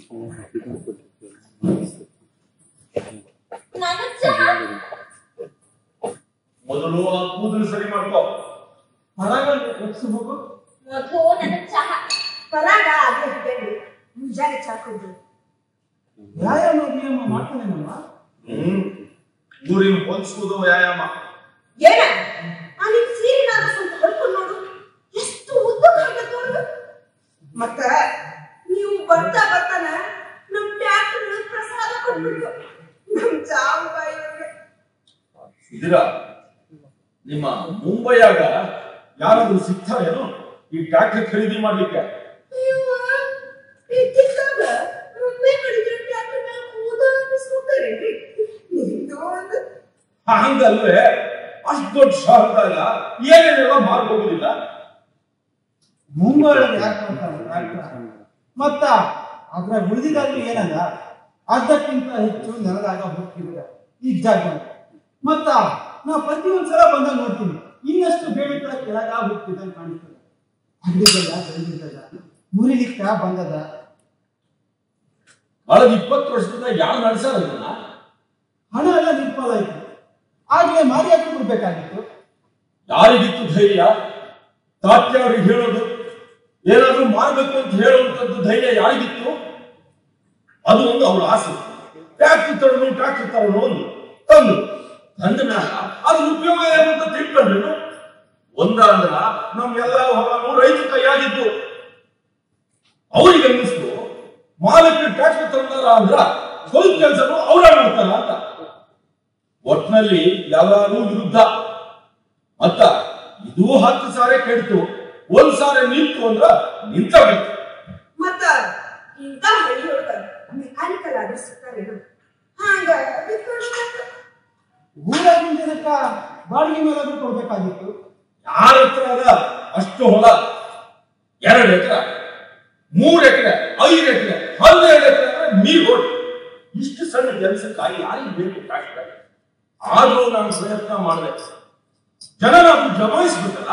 ನಾನು ಚಹಾ ಮೊದಲು ಆ ಕೂದಲು ಸರಿ ಮಾಡ್ಕೋ ಹೊರಗೆ ಎಕ್ಸು ಹೋಗು ಮೊದಲು ನನ್ನ ಚಹಾ ಪರಾಗ ಅದೇ ಬೇಡಿ ಮುಂಜಾನೆ ಚಾಕೋದು ವ್ಯಾಯಾಮ ವ್ಯಾಯಾಮ ಮಾಡ್ತಾನೇನಮ್ಮ ಹ್ಮ್ ಊರಿನ ಹೊಂದಿಸುವುದು ವ್ಯಾಯಾಮ ಏನ ಅಲ್ಲಿ ಸೀರಿನ ಸ್ವಲ್ಪ ಹೊಡ್ಕೊಂಡು ನೋಡು ಎಷ್ಟು ಉದ್ದಕ್ಕೆ ಹಾಕತ್ ನೋಡು ಮತ್ತ ನೀವು ಬರ್ತಾ ಬರ್ತಾನ ನಮ್ ಟ್ಯಾಕ್ಟರ್ ಪ್ರಸಾದ ಕೊಟ್ಬಿಟ್ಟು ನಮ್ ಚಾವು ಬಾಯಿ ಇದೀರ ನಿಮ್ಮ ಮುಂಬೈಯಾಗ ಯಾರಾದ್ರೂ ಸಿಗ್ತಾರೇನು ಈ ಟ್ರ್ಯಾಕ್ಟರ್ ಖರೀದಿ ಮಾಡ್ಲಿಕ್ಕೆ ಅಯ್ಯವ್ವ, ಇದ್ದಿದ್ದಾಗ ಒಮ್ಮೆ ಕಡಿದ್ರೆ ಟ್ಯಾಕ್ಟರ್ ಮೇಲೆ ಕೂದ ಅನ್ನಿಸ್ಕೊತಾರೇನ್ರಿ ನಿಮ್ದು ಒಂದು ಹಂಗಲ್ವೇ ಅಷ್ಟು ದೊಡ್ಡ ಶಹರದಾಗ ಏನೇನೆಲ್ಲ ಮಾರ್ಕೋಗುದಿಲ್ಲ ಮುಂಬೈ ಒಳಗೆ ಯಾಕೆ ಮಾಡ್ತಾರೆ ಡಾಕ್ಟ್ರ? ಮತ್ತ ಅದ್ರ ಉಳಿದಿದ್ದಾದ್ರೂ ಏನದ ಅರ್ಧಕ್ಕಿಂತ ಹೆಚ್ಚು ನೆಲದಾಗ ಹೋಗ್ತಿದ್ರೆ ಈ ಜಾಗ ಮತ್ತ ನಾ ಪ್ರತಿ ಒಂದ್ಸಲ ಬಂದಾಗ ನೋಡ್ತೀನಿ ಇನ್ನಷ್ಟು ಬೇಡಿಕೆ ಕೆಳಗ ಹೋಗ್ತಿದ್ದ ಕಾಣಿಸ್ತದೆ ಅಂಗಡಿಗೆಲ್ಲ ಬೆಳೆದಿದ್ದದ ಮುರಿಲಿಕ್ಕ ಬಂದದ ಕಳೆದ ಇಪ್ಪತ್ತು ವರ್ಷದಿಂದ ಯಾರು ನಡೆಸಾರ ಇದನ್ನ ಹಣ ಎಲ್ಲ ನಿರ್ಮಲ ಆಯ್ತು ಆಗ್ಲೇ ಮಾರಿಯಾಕಿ ಬಿಡ್ಬೇಕಾಗಿತ್ತು ಯಾರಿಗಿತ್ತು ಧೈರ್ಯ ತಾತ್ಯ ಅವ್ರಿಗೆ ಹೇಳೋದು ಏನಾದ್ರೂ ಮಾಡ್ಬೇಕು ಅಂತ ಹೇಳುವಂತದ್ದು ಧೈರ್ಯ ಯಾರಿಗಿತ್ತು ಅದು ಒಂದು ಅವ್ರ ಆಸೆ ಟ್ಯಾಕ್ಟರ್ ತರೋನು ಟ್ಯಾಕ್ಟರ್ ತರೋನು ಒಂದು ತಂದು ತಂದ ಮ್ಯಾಲ ಅದ್ರ ಉಪಯೋಗ ಏನು ಅಂತ ತಿಳ್ಕೊಂಡ್ರು ಒಂದ ಅಂದ್ರ ನಮ್ಗೆಲ್ಲ ಹೊಲನು ರೈತ ಕೈಯಾಗಿದ್ದು ಅವ್ರಿಗೆ ಅನ್ನಿಸ್ತು ಮಾಲಕ್ಕೆ ಟ್ಯಾಕ್ಟರ್ ತಂದಾರ ಅಂದ್ರ ಸ್ವಲ್ಪ ಕೆಲಸನು ಅವ್ರ ಮಾಡ್ತಾರ ಅಂತ ಒಟ್ನಲ್ಲಿ ಎಲ್ಲರೂ ವಿರುದ್ಧ ಮತ್ತ ಇದು ಹತ್ತು ಸಾರೆ ಕೆಡ್ತು ಒಂದ್ ಸಾರೆ ನಿಂತು ಅಂದ್ರ ನಿಂತ ಬಿತ್ತು ಮತ್ತ ಇಂಥ ಹಳ್ಳಿಯೊಳಗ ಮೆಕ್ಯಾನಿಕಲ್ ಆದ್ರೆ ಸಿಗ್ತಾರೇನು ಹಂಗ ಬಿಟ್ಕೊಡ್ಬೇಕು. ಊರಾಗಿನ ಜನಕ್ಕ ಬಾಡಿಗೆ ಮೇಲಾದ್ರೂ ಕೊಡ್ಬೇಕಾಗಿತ್ತು ಯಾರ ಹತ್ರ ಅದ ಅಷ್ಟು ಹೊಲ ಎರಡು ಎಕರೆ ಮೂರ್ ಎಕರೆ ಐದು ಎಕರೆ ಹನ್ನೆರಡು ಎಕರೆ ಅಂದ್ರೆ ನೀರ್ ಹೊಟ್ಟು ಇಷ್ಟು ಸಣ್ಣ ಕೆಲಸಕ್ಕಾಗಿ ಯಾರಿಗೆ ಬೇಕು ಟ್ರ್ಯಾಕ್ಟರ್ ಆದ್ರೂ ನಾನು ಪ್ರಯತ್ನ ಮಾಡಿದೆ ಜನ ನಾವು ಜಮಾಯಿಸ್ಬೇಕಲ್ಲ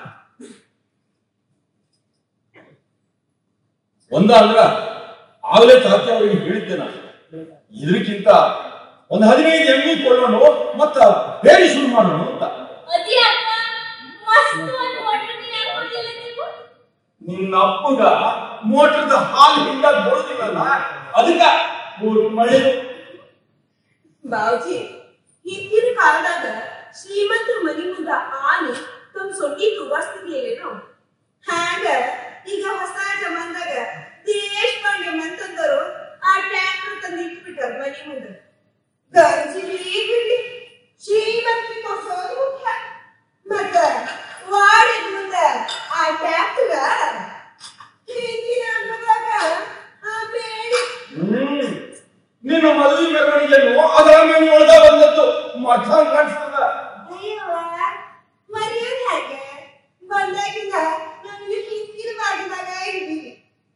ಒಂದ ಅಂದ್ರ ಆಗ್ಲೇ ತಾತ್ಯ ಅವರಿಗೆ ಹೇಳಿದ್ದೆ ನಾನು ಇದಕ್ಕಿಂತ ಒಂದು ಹದಿನೈದು ಎಮ್ಮಿ ಕೊಳ್ಳೋಣ ಮತ್ತ ಬೇರೆ ಶುರು ಮಾಡೋಣ ಅಂತ ಅದೇ ಅಪ್ಪ ಮಸ್ತ್ ಒಂದು ವಾಟರ್ ನೀರು ಹಾಕೊಂಡಿಲ್ಲ ನೀವು ನಿನ್ನ ಅಪ್ಪಗ ಮೋಟರ್ದ ಹಾಲು ಹಿಂದಾಗ ಬರೋದಿಲ್ಲಲ್ಲ ಅದಕ್ಕ ಮೂರು ಮಳೆ ಬಾವುಜಿ ಹಿಂದಿನ ಕಾಲದಾಗ ಶ್ರೀಮಂತರ ಮನಿ ಮುಂದ ಆನೆ ತಮ್ಮ ಸೊಂಡಿ ತೂಗಾಡ್ಸ್ತಿರ್ಲಿಲ್ಲೇನು ಹ್ಯಾಂಗ ಈಗ ಹೊಸ ಜಮಾನ್ದಾಗ ದೇಶಪಾಂಡೆ ಮಂತಂದರು ಆ ಟ್ರ್ಯಾಕ್ಟರ್ ತಂದು ಇಟ್ಬಿಟ್ಟಾರ ಮನಿ ಮುಂದ ಗಂಜಿ ಬಿಡ್ಲಿ ಶ್ರೀಮಂತಿ ತೋರ್ಸೋದು ಮುಖ್ಯ ಮತ್ತ ವಾಡಿದ ಮುಂದ ಆ ಟ್ರ್ಯಾಕ್ಟರ್ ಹಿಂದಿನ ಅಂಗದಾಗ ಆ ಬೇಡಿ ಹ್ಮ್ ನಿನ್ನ ಮದುವೆ ಮೆರವಣಿಗೆಯನ್ನು ಅದರ ಮೇಲೆ ಒಳಗ ಬಂದದ್ದು ಮಠ ಕಾಣಿಸ್ತದ ಅಯ್ಯವ್ವ, ಮರ್ಯಾದೆ ಹಾಗೆ ಬಂದಾಗಿಂದ ನನಗೆ ಹಿಂದಿನ ಮಾಡಿದಾಗ ಇದ್ದೀವಿ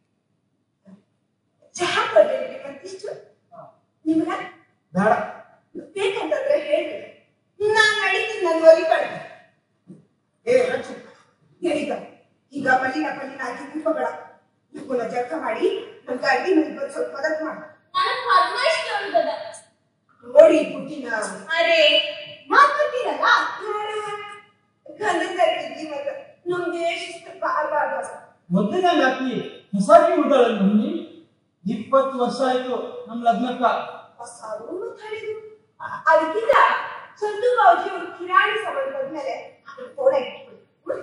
ಚಹಾ ಕೊಡ್ರಿ ಮತ್ತಿಷ್ಟು ನಿಮ್ಗ ಬೇಡ ಬೇಕಂತಂದ್ರೆ ಹೇಳಿ ನಾನ್ ನಡೀತೀನಿ ನನ್ನ ಒಲಿ ಕಡೆ ಏ ರಚು ಹೇಳಿದ ಈಗ ಮಲ್ಲಿನ ಪಲ್ಲಿನ ಹಾಕಿ ದೀಪಗಳ ಇವನ್ನ ಜಳಕ ಮಾಡಿ ನನ್ ಅಡ್ಡಿ ಮನೆ ಬಂದು ಸ್ವಲ್ಪ ಮದತ್ ಮಾಡು ನಾನು ಪದ್ಮಾಶ್ರೀ ಅಂತದ ನೋಡಿ ಪುಟ್ಟಿನ ಅರೆ ಮಾತಾಡ್ತೀರಲ್ಲ ಗಂಧದ ಮಗ ನಮ್ಗೆ ಶಿಸ್ತು ಬಾಳ ಬಾಳ ಮೊದಲನೇ ಹಾಕಿ ಹೊಸಾಗಿ ಉಳ್ದಾಳ ನಮ್ಮನಿ ಇಪ್ಪತ್ತು ವರ್ಷ ಆಯ್ತು ನಮ್ ಲಗ್ನಕ್ಕ ಸಾರು ತಡೆದು ಅದಕ್ಕಿಂತ ಚಂದು ಬಾವುಜಿ ಅವರು ಕಿರಾಣಿ ಸಭೆ ಬಂದ್ಮೇಲೆ ಅದನ್ನ ಫೋನ್ ಇಟ್ಬಿಡಿ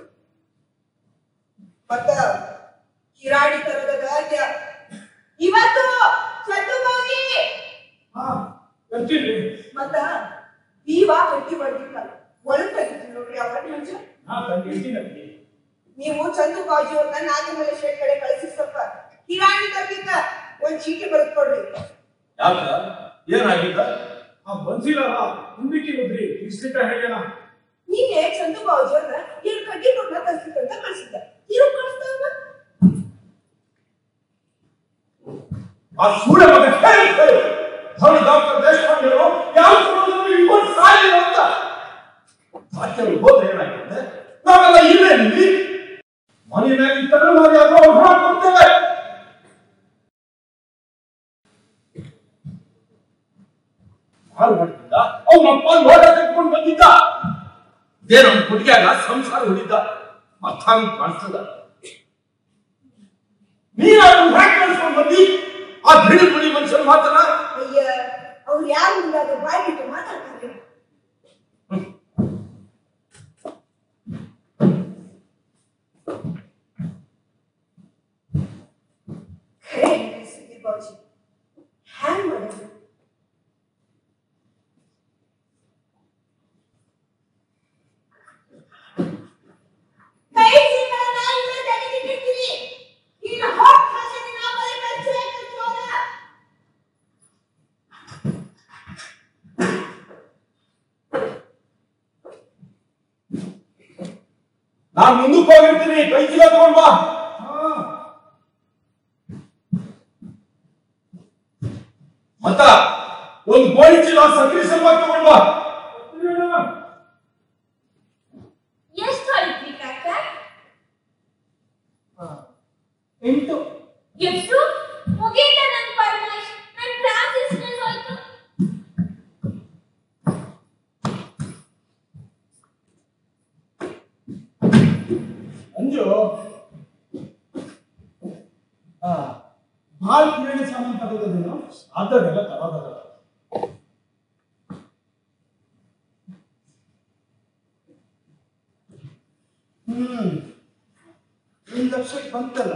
ಮತ್ತ ಕಿರಾಣಿ ತರದ ಗಾದ್ಯ ಇವತ್ತು ಚಂದು ಬಾವುಜಿ ಹಾ ಬರ್ತೀನಿ ಮತ್ತ ನೀವಾ ಕಟ್ಟಿ ಬರ್ದಿಲ್ಲ ಒಳಗ್ ತೆಗಿತೀನಿ ನೋಡ್ರಿ ಅವರ ಮಂಜು ಹಾ ತಂದಿರ್ತೀನಿ ನೀವು ಚಂದು ಬಾಜು ಅವ್ರನ್ನ ನಾಗಮಲೆ ಶೇಟ್ ಕಡೆ ಕಳಿಸಿ ಸ್ವಲ್ಪ ಕಿರಾಣಿ ತರ್ಲಿಕ್ಕ ಒಂದ್ ಚೀಟಿ ಬರೆದು ಕೊಡ್ರಿ ಯಾಕ ಏನಾಗಿದ್ದ ಆ ಬನ್ಸಿಲಲ್ಲ ಮುಂದಕ್ಕೆ ಹೋದ್ರಿ ಇರ್ಸ್ಲಿಕ್ಕ ಹೇಳ್ಯಾನ ನಿನ್ನೆ ಚಂದು ಬಾಜು ಅವ್ರನ್ನ ಎರಡು ಕಡ್ಡಿ ಕೊಟ್ಟ ಕಳ್ಸಿಕ್ಕಂತ ಕಳ್ಸಿದ್ದ ಇರೋ ಕಳಿಸ್ತಾವ ಆ ಸೂರ್ಯ ಮಗ ಹೇಳಿ ಹೇಳಿ ಅವನು ಡಾಕ್ಟರ್ ದೇಶಪಾಂಡೆ ಅವರು ಯಾವ ಸಮಯದಲ್ಲಿ ಇಟ್ಕೊಂಡು ಸಾಯಿಲ್ಲ ಅಂತ ಸಾಕ್ಯರು ಹೋದ್ರೆ ಏನಾಗಿದೆ ನಾವೆಲ್ಲ ಇಲ್ಲೇ ನಿಲ್ಲಿ ಮನೆ ಮ್ಯಾಗ ಇತ್ತಂದ್ರೆ ನಾವು ಯಾವ್ದೋ ಔಷಧ ಕೊಡ್ತೇವೆ ಸಂಸಾರ ಹೊಡೆದಿದ್ದ ಅವನ ಅಪ್ಪ ಲೋಟ ಕಟ್ಕೊಂಡು ಬಂದಿದ್ದ ಇದೇನು ಅವ್ನ ಹುಡುಗಿಯಾಗ ಸಂಸಾರ ಹೊಡಿದ್ದ ಅರ್ಥ ನಂಗ್ ಕಾಣಿಸ್ತದ ನೀನು ಅವ್ನ ಹ್ಯಾಕ್ ಕಳ್ಸ್ಕೊಂಡ್ ಬಂದಿ ಆ ಬಿಳಿ ಬಿಳಿ ಮನುಷ್ಯನ ಮಾತನ್ನ ಅಯ್ಯ ಅವ್ರು ಯಾರು ಮುಂದಾದ್ರು ಬಾಯ್ ಬಿಟ್ಟು ಮಾತಾಡ್ತಾರೆ ಖರೆ ಹೇಳ್ರಿ ಸುಧೀರ್ ಬಾಬುಜಿ ಹ್ಯಾಂಗ್ ಮಾಡೋದು ಕೈ ಸಿಕ್ಕಲ್ಲ ನಾಯಿ ಮೇಲೆ ತಲೆ ತಿಕ್ಕಿರ್ತೀರಿ. ಇನ್ನು ಹೊಟ್ಟ್ ಹಸಿದು ನಾವು ಬರೀ ಕಚ್ಚೆ ಕಚ್ಚೋದ. ನಾನ್ ಮುಂದಕ್ಕೆ ಹೋಗಿರ್ತೀನಿ ಕೈ ಚೀಲ ತಗೊಂಡ್ ಬಾ ಮತ್ತ ಒಂದ್ ಗೋಣಿ ಚೀಲ ಸಕ್ರಿ ಸಲುವಾಗಿ ತಗೊಂಡ್ ಬಾ ಎಷ್ಟು ಹೊಡಿದ್ರಿ ಕಾಕ ಎಂಟು ಎಷ್ಟು ಮುಗೀತ ನನ್ ಪರಮೇಶ್ ನನ್ ಕ್ಲಾಸ್ ಇಷ್ಟ ಹೋಯ್ತು ಅಂಜು ಆ, ಭಾಳ ಕಿರಾಣಿ ಸಾಮಾನು ತಗೋದೇನು ಅದನ್ನೆಲ್ಲ ತರೋದಲ್ಲ ಹ್ಮ್ ಒಂದು ಲಕ್ಷಕ್ಕೆ ಬಂತಲ್ಲ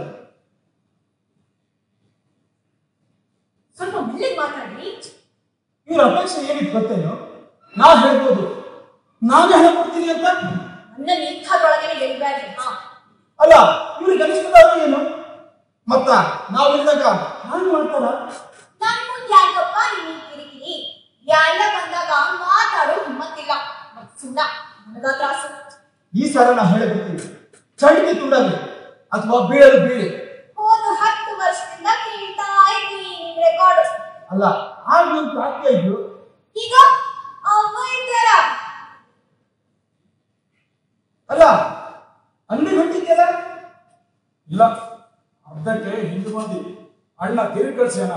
ಸ್ವಲ್ಪ ಮೆಲ್ಲಿಗೆ ಮಾತಾಡಿ ಇವ್ರ ಅಪೇಕ್ಷೆ ಏನಿತ್ತು ಗೊತ್ತೇನು ನಾ ಹೇಳ್ಬೋದು ನಾನೇ ಹೇಳ್ಕೊಡ್ತೀನಿ ಅಂತ ನನ್ನ ಇಂಥದ್ರೊಳಗೆ ಗೆಲ್ಬೇಡ್ರಿ ಹಾ ಅಲ್ಲ ಇವ್ರಿಗೆ ಅನಿಸ್ತದಾದ್ರು ಏನು ಮತ್ತ ನಾವಿದ್ದಾಗ ಹಾಗೆ ಮಾಡ್ತಾರ ನನ್ ಮುಂದೆ ಯಾಕಪ್ಪ ನೀನ್ ಕಿರಿಕಿರಿ ಎಲ್ಲ ಬಂದಾಗ ಮಾತಾಡೋ ಹಿಮ್ಮತ್ತಿಲ್ಲ ಮತ್ ಸುಣ್ಣ ನನಗ ತ್ರಾಸು ಈ ಸಲ ನಾ ಹೇಳಿಬಿಡ್ತೀನಿ ಚಂಡಿಗೆ ತುಂಡಾಗ್ಲಿ ಅಥವಾ ಬೀಳಲು ಬೀಳಿ ಹೋದ ಹತ್ತು ವರ್ಷದಿಂದ ಕೇಳ್ತಾ ಇದ್ದೀನಿ ನಿಮ್ ರೆಕಾರ್ಡ್ ಅಲ್ಲ ಆಗ ಒಂದು ಪ್ರಾರ್ಥನೆ ಇದ್ದು ಈಗ ಅವ್ವ ಇದ್ದಾರ ಅಲ್ಲ ಅಂಗಡಿ ಹೊಂಟಿದ್ಯಲ್ಲ ಇಲ್ಲ ಅರ್ಧಕ್ಕೆ ಹಿಂದೆ ಬಂದಿ ಅಣ್ಣ ತಿರುಗಿ ಕಳ್ಸ್ಯಾನ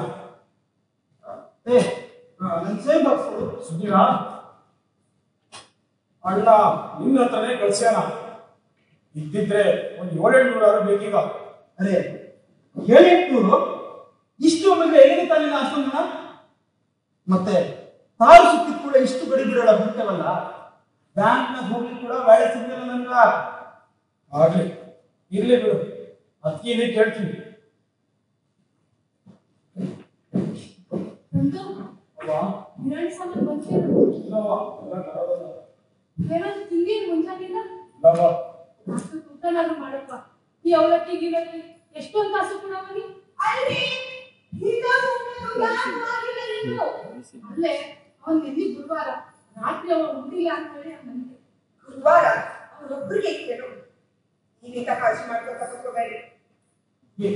ಏ ನನ್ ಸೇಮ್ ಬಾಕ್ಸ್ ಸುಧೀರ ಅಣ್ಣ ನಿನ್ನ ಹತ್ರನೇ ಕಳ್ಸ್ಯಾನ ಇದ್ದಿದ್ರೆ ಒಂದ್ ಏಳೆಂಟು ನೂರು ಬೇಕೀಗ ಅರೆ ಏಳೆಂಟ್ನೂರು ಇಷ್ಟು ಒಮ್ಮೆಗೆ ಹೇಗೆ ತಾನೇ ಅಷ್ಟೊಂದು ಮತ್ತೆ ತಾರು ಸುತ್ತಿದ ಕೂಡ ಇಷ್ಟು ಗಡಿ ಬಿಡೋಣ ಬಿಡ್ತೇವಲ್ಲ ಬ್ಯಾಂಕ್ನಾಗ ಹೋಗ್ಲಿಕ್ಕೆ ಕೂಡ ವ್ಯಾಳೆ ಸಿಗ್ಲಿಲ್ಲ ನನ್ಗ ಆಗ್ಲಿ ಇರ್ಲಿ ಬಿಡು ಅದಕ್ಕೆ ಕೇಳ್ತೀನಿ ಒಂದು ಅಲ್ವಾ ಎರಡು ಸಾವಿರ ಬಂತೇನು ಇಲ್ಲವ್ವ, ಎಲ್ಲ ತರೋದಲ್ಲ. ಏನಾದ್ರು ತಿಂಗೇನು ಮುಂಜಾನಿಲ್ಲ ಇಲ್ಲವ್ವ, ಅಷ್ಟು ಊಟನಾದ್ರು ಮಾಡಪ್ಪ ಈ ಅವಲಕ್ಕಿ ಗಿಲಕ್ಕಿ ಎಷ್ಟೊಂದು ಕಾಸು ಕೊಡವನಿ ಅಲ್ರಿ ಈಗ ಸುಮ್ಮನೆ ಯಾಕೆ ಆಗಿಲ್ಲ ನೀವು ಅಲ್ಲೇ ಅವನ್ ನಿನ್ನೆ ಗುರುವಾರ ರಾತ್ರಿ ಅವ ಉಂಡಿಲ್ಲ ಅಂತ ಹೇಳಿ ಬಂದೆ ಗುರುವಾರ ಅವರೊಬ್ಬರಿಗೆ ಇತ್ತೇನು ನೀವಿಂದ ಕಾಳಜಿ ಮಾಡ್ಕೊತ ಕೂತ್ಕೋಬೇಡಿ ಏ,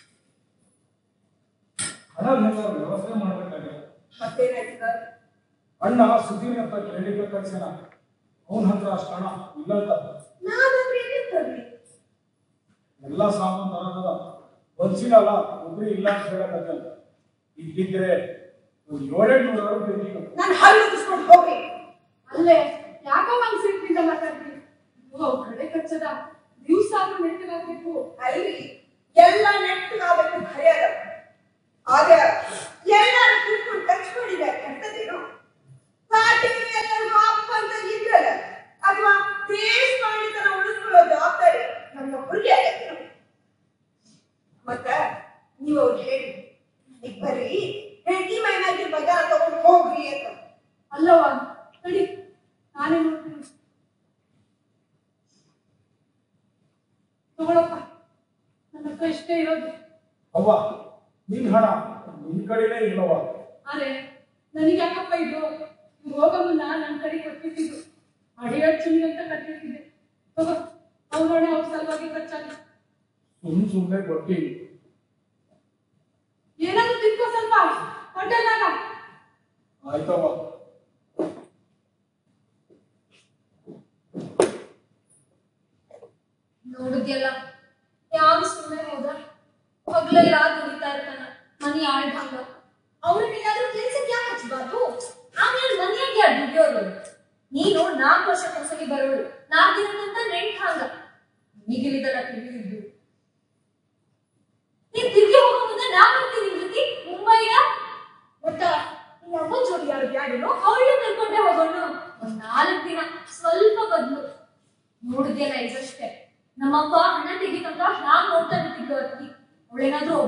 ಹಣ ಬೇಕಾದ್ರೆ ವ್ಯವಸ್ಥೆ ಮಾಡ್ಬೇಕಾಗಿದೆ ಮತ್ತೇನಾಯ್ತು ಸರ್ ಅಣ್ಣ ಸುಧೀರ್ ಹತ್ರ ಕೇಳಿದ್ರೆ ಕಳ್ಸ್ಯಾನ ಅವನ ಹತ್ರ ಅಷ್ಟು ಹಣ ಇಲ್ಲ ಅಂತ ನಾನಂದ್ರೆ ಏನಿರ್ತದ್ರಿ ಎಲ್ಲ ಸಾಮಾನು ತರೋದದ ಬನ್ಸಿನಲ್ಲ ಒಬ್ರು ಇಲ್ಲ ಅಂತ ಹೇಳಕತ್ತಲ್ಲ ಇದ್ದಿದ್ರೆ ಒಂದು ಏಳೆಂಟು ನೂರು ಬೇಕೀಗ ನಾನು ಹಲ್ಲು ಉಗಿಸ್ಕೊಂಡು ಹೋಗ್ರಿ ಅಲ್ಲೇ ಯಾಕೋ ಮನ್ಸಿಟ್ಟಿಂದ ಮಾತಾಡ್ತೀನಿ ಓ ಕಡೆ ಕಚ್ಚದ ದಿವ್ಸ ಆದ್ರೂ ನೆಟ್ಟಿಗಾಗ್ಬೇಕು ಅಲ್ರಿ ಎಲ್ಲ ನೆಟ್ಟಗಾಗಬೇಕು ಖರೆ ಅದ ಆದ್ರೆ ಎಲ್ಲಾರು ಕೂತ್ಕೊಂಡು ಟಚ್ ಮಾಡಿದ ಕೆಟ್ಟದೇನು ಪಾರ್ಟಿಗೆ ಎಲ್ಲರಿಗೂ ಅಪ್ಪ ಅಂತ ಇದ್ರಲ್ಲ ಅಥವಾ ದೇಶ ಮಾಡಿತನ ಉಳಿಸ್ಕೊಳ್ಳೋ ಜವಾಬ್ದಾರಿ ನನ್ನೊಬ್ಬರಿಗೆ ಆಗತ್ತೇನು ಮತ್ತ ನೀವು ಅವ್ರಿಗೆ ಹೇಳಿ ಈಗ ಬರ್ರಿ ಹೆಂಡತಿ ಮೈನಾಗಿ ಬಜಾರ ತಗೊಂಡು ಹೋಗ್ರಿ ಅಂತ ಅಲ್ಲವಾ ನಡಿ ನಾನೇ ನೋಡ್ತೀನಿ ತಗೊಳಪ್ಪ ನನ್ನ ಹತ್ರ ಇಷ್ಟೇ ಇರೋದು ಅವ್ವ ನಿನ್ ಹಣ ನಿನ್ ಕಡೆನೇ ಇಲ್ಲವ್ವ ಅರೆ ನನಗೆ ಯಾಕಪ್ಪ ಇದು ಇವ್ರು ಹೋಗೋ ಮುನ್ನ ನನ್ನ ಕಡೆ ಕೊಟ್ಬಿಟ್ಟಿದ್ದು ಅಡಿಯಚ್ಚುನಿ ಅಂತ ಕಟ್ಟಿಟ್ಟಿದ್ದೆ ತಗೋ ಅವ್ರೊಣೆ ಅವ್ರ ಸಲುವಾಗಿ ಖರ್ಚಾಗ ಸುಮ್ ಸುಮ್ನೆ ಕೊಟ್ಟಿ ಏನಾದ್ರು ತಿನ್ಕೋ ಸ್ವಲ್ಪ ಹೋಟೆಲ್ನಾಗ ಆಯ್ತವ್ವ ನೋಡಿದ್ಯಲ್ಲ ಯಾರು ಸುಮ್ಮನೆ ಹೋದ ಹಗ್ಲೆಲ್ಲ ದುಡಿತಾ ಇರ್ತಾನ ಮನಿ ಆಳ್ಭಂಗ ಅವ್ರನ್ನ ಏನಾದ್ರೂ ಕೆಲ್ಸಕ್ಕೆ ಯಾಕೆ ಹಚ್ಬಾರ್ದು ಆಮೇಲೆ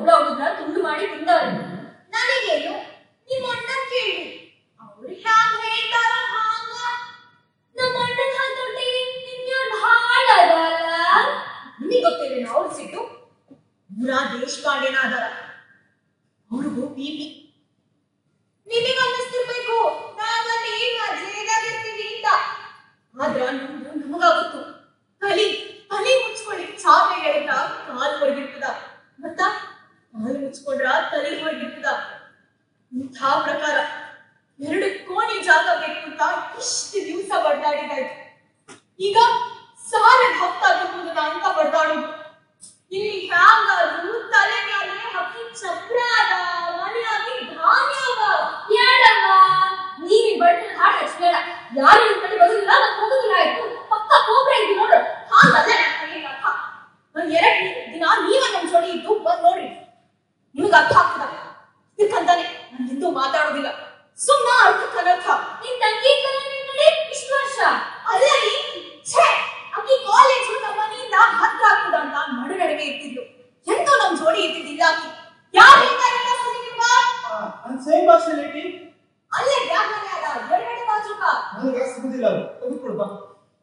ಒಬ್ಳ ಹುಡುಗ್ರ ತುಂಡು ಮಾಡಿ ತಿಂದವ್ರು ನನಗೇನು ನಿಮ್ಮ ಅಣ್ಣ ಕೇಳಿ ಅವ್ರು ಹ್ಯಾಂಗ ಹೇಳ್ತಾರೋ ಹಾಂಗ ನಮ್ಮ ಅಣ್ಣನ ಹತೋಟಿ ನಿಮ್ಗೆ ಭಾಳ ಅದಲ್ಲ ನಿಮಗೆ ಗೊತ್ತಿಲ್ಲ ಅವ್ರ ಸಿಟ್ಟು ಪೂರಾ ದೇಶಪಾಂಡೆನ ಅದಾರ ಅವ್ರಿಗೂ ಪಿಪಿ ನಿಮಗೆ ಅನ್ನಿಸ್ತಿರ್ಬೇಕು ನಾವಲ್ಲಿ ಮಜೇದಾಗಿರ್ತೀವಿ ಅಂತ ಆದ್ರ ನಮ್ದು ನಮಗಾಗುತ್ತು ತಲಿ ತಲೆ ಮುಚ್ಕೊಳ್ಳಿ ಚಾಪೆ ಹೇಳಿದ್ರ ಕಾಲ್ ಹೊರಗಿರ್ತದ ಮತ್ತ ಕಾಲ್ ಮುಚ್ಕೊಂಡ್ರ ತಲೆ ಹೊರಗಿರ್ತದ ಇಂಥ ಪ್ರಕಾರ ಎರಡು ಕೋಣಿ ಜಾಗ ಬೇಕು ಅಂತ ಇಷ್ಟು ದಿವಸ ಬಡ್ದಾಡಿದಾಯ್ತು ಈಗ ಸಾರೆ ಭಕ್ತಾಗಿರ್ಬೋದು ಅಂತ ಬಡ್ದಾಡೋದು ಇಲ್ಲಿ ಹ್ಯಾಂಗಾದ್ರು ತಲೆ ಮೇಲೆ ಹಕ್ಕಿ ಚಪ್ರ ಅದ ಮನೆಯಾಗಿ ಧಾನ್ಯ ಅದ ಯಾಡವ್ವ ನೀವ್ ಈ ಬಡ್ಡಿ ಹಾಡ್ ಹಚ್ಬೇಡ ಯಾರು ನಿಮ್ ಕಡೆ ಬರುದಿಲ್ಲ ನಾನು ಹೋಗುದಿಲ್ಲ ಆಯ್ತು ಪಕ್ಕ ಕೋಬ್ರ ಇದ್ದು ನೋಡು ಹಾಗಲ್ಲ ನನ್ನ ಕೈಯಲ್ಲಿ ಅರ್ಥ ನಾನು ಎರಡು ದಿನ ನೀವ ನಮ್ ಜೋಡಿ ಇದ್ದು ಬಂದ್ ನೋಡ್ರಿ ನಿಮ್ಗೆ ಅರ್ಥ ಆಗ್ತದ ಇದಕ್ಕಂತಾನೆ ನಾನು ಹಿಂದೂ ಮಾತಾಡೋದಿಲ್ಲ ಸುಮ್ಮ ಅರ್ಥಕ್ಕೆ ಅನರ್ಥ ನಿನ್ ತಂಗಿ ಕಡೆ ಇಷ್ಟು ವರ್ಷ ಅಲ್ಲ ರೀ ಛೇ ಅಕ್ಕಿ ಕಾಲೇಜು ನಮ್ಮ ಮನೆಯಿಂದ ಹತ್ರ ಆಗ್ತದ ಅಂತ ನಡು ನಡುವೆ ಇರ್ತಿದ್ಲು ಎಂತೂ ನಮ್ ಜೋಡಿ ಇದ್ದಿದ್ದಿಲ್ಲ ಆಕಿ ಯಾರು ಹೇಳ್ತಾರಲ್ಲ ಸುದ್ದಿ ನಿಮ್ಗ ನನ್ನ ಸೇಮ್ ಪರ್ಸನಾಲಿಟಿ ಅಲ್ಲೇ ಬ್ಯಾಗ್ ಮನೆ ಅದ ಎರಡೆರಡು ಬಾಜುಕ ನನಗೆ ಸಿಗುದಿಲ್ಲ ಅದು ತೆಗೆದುಕೊಡು ಬಾ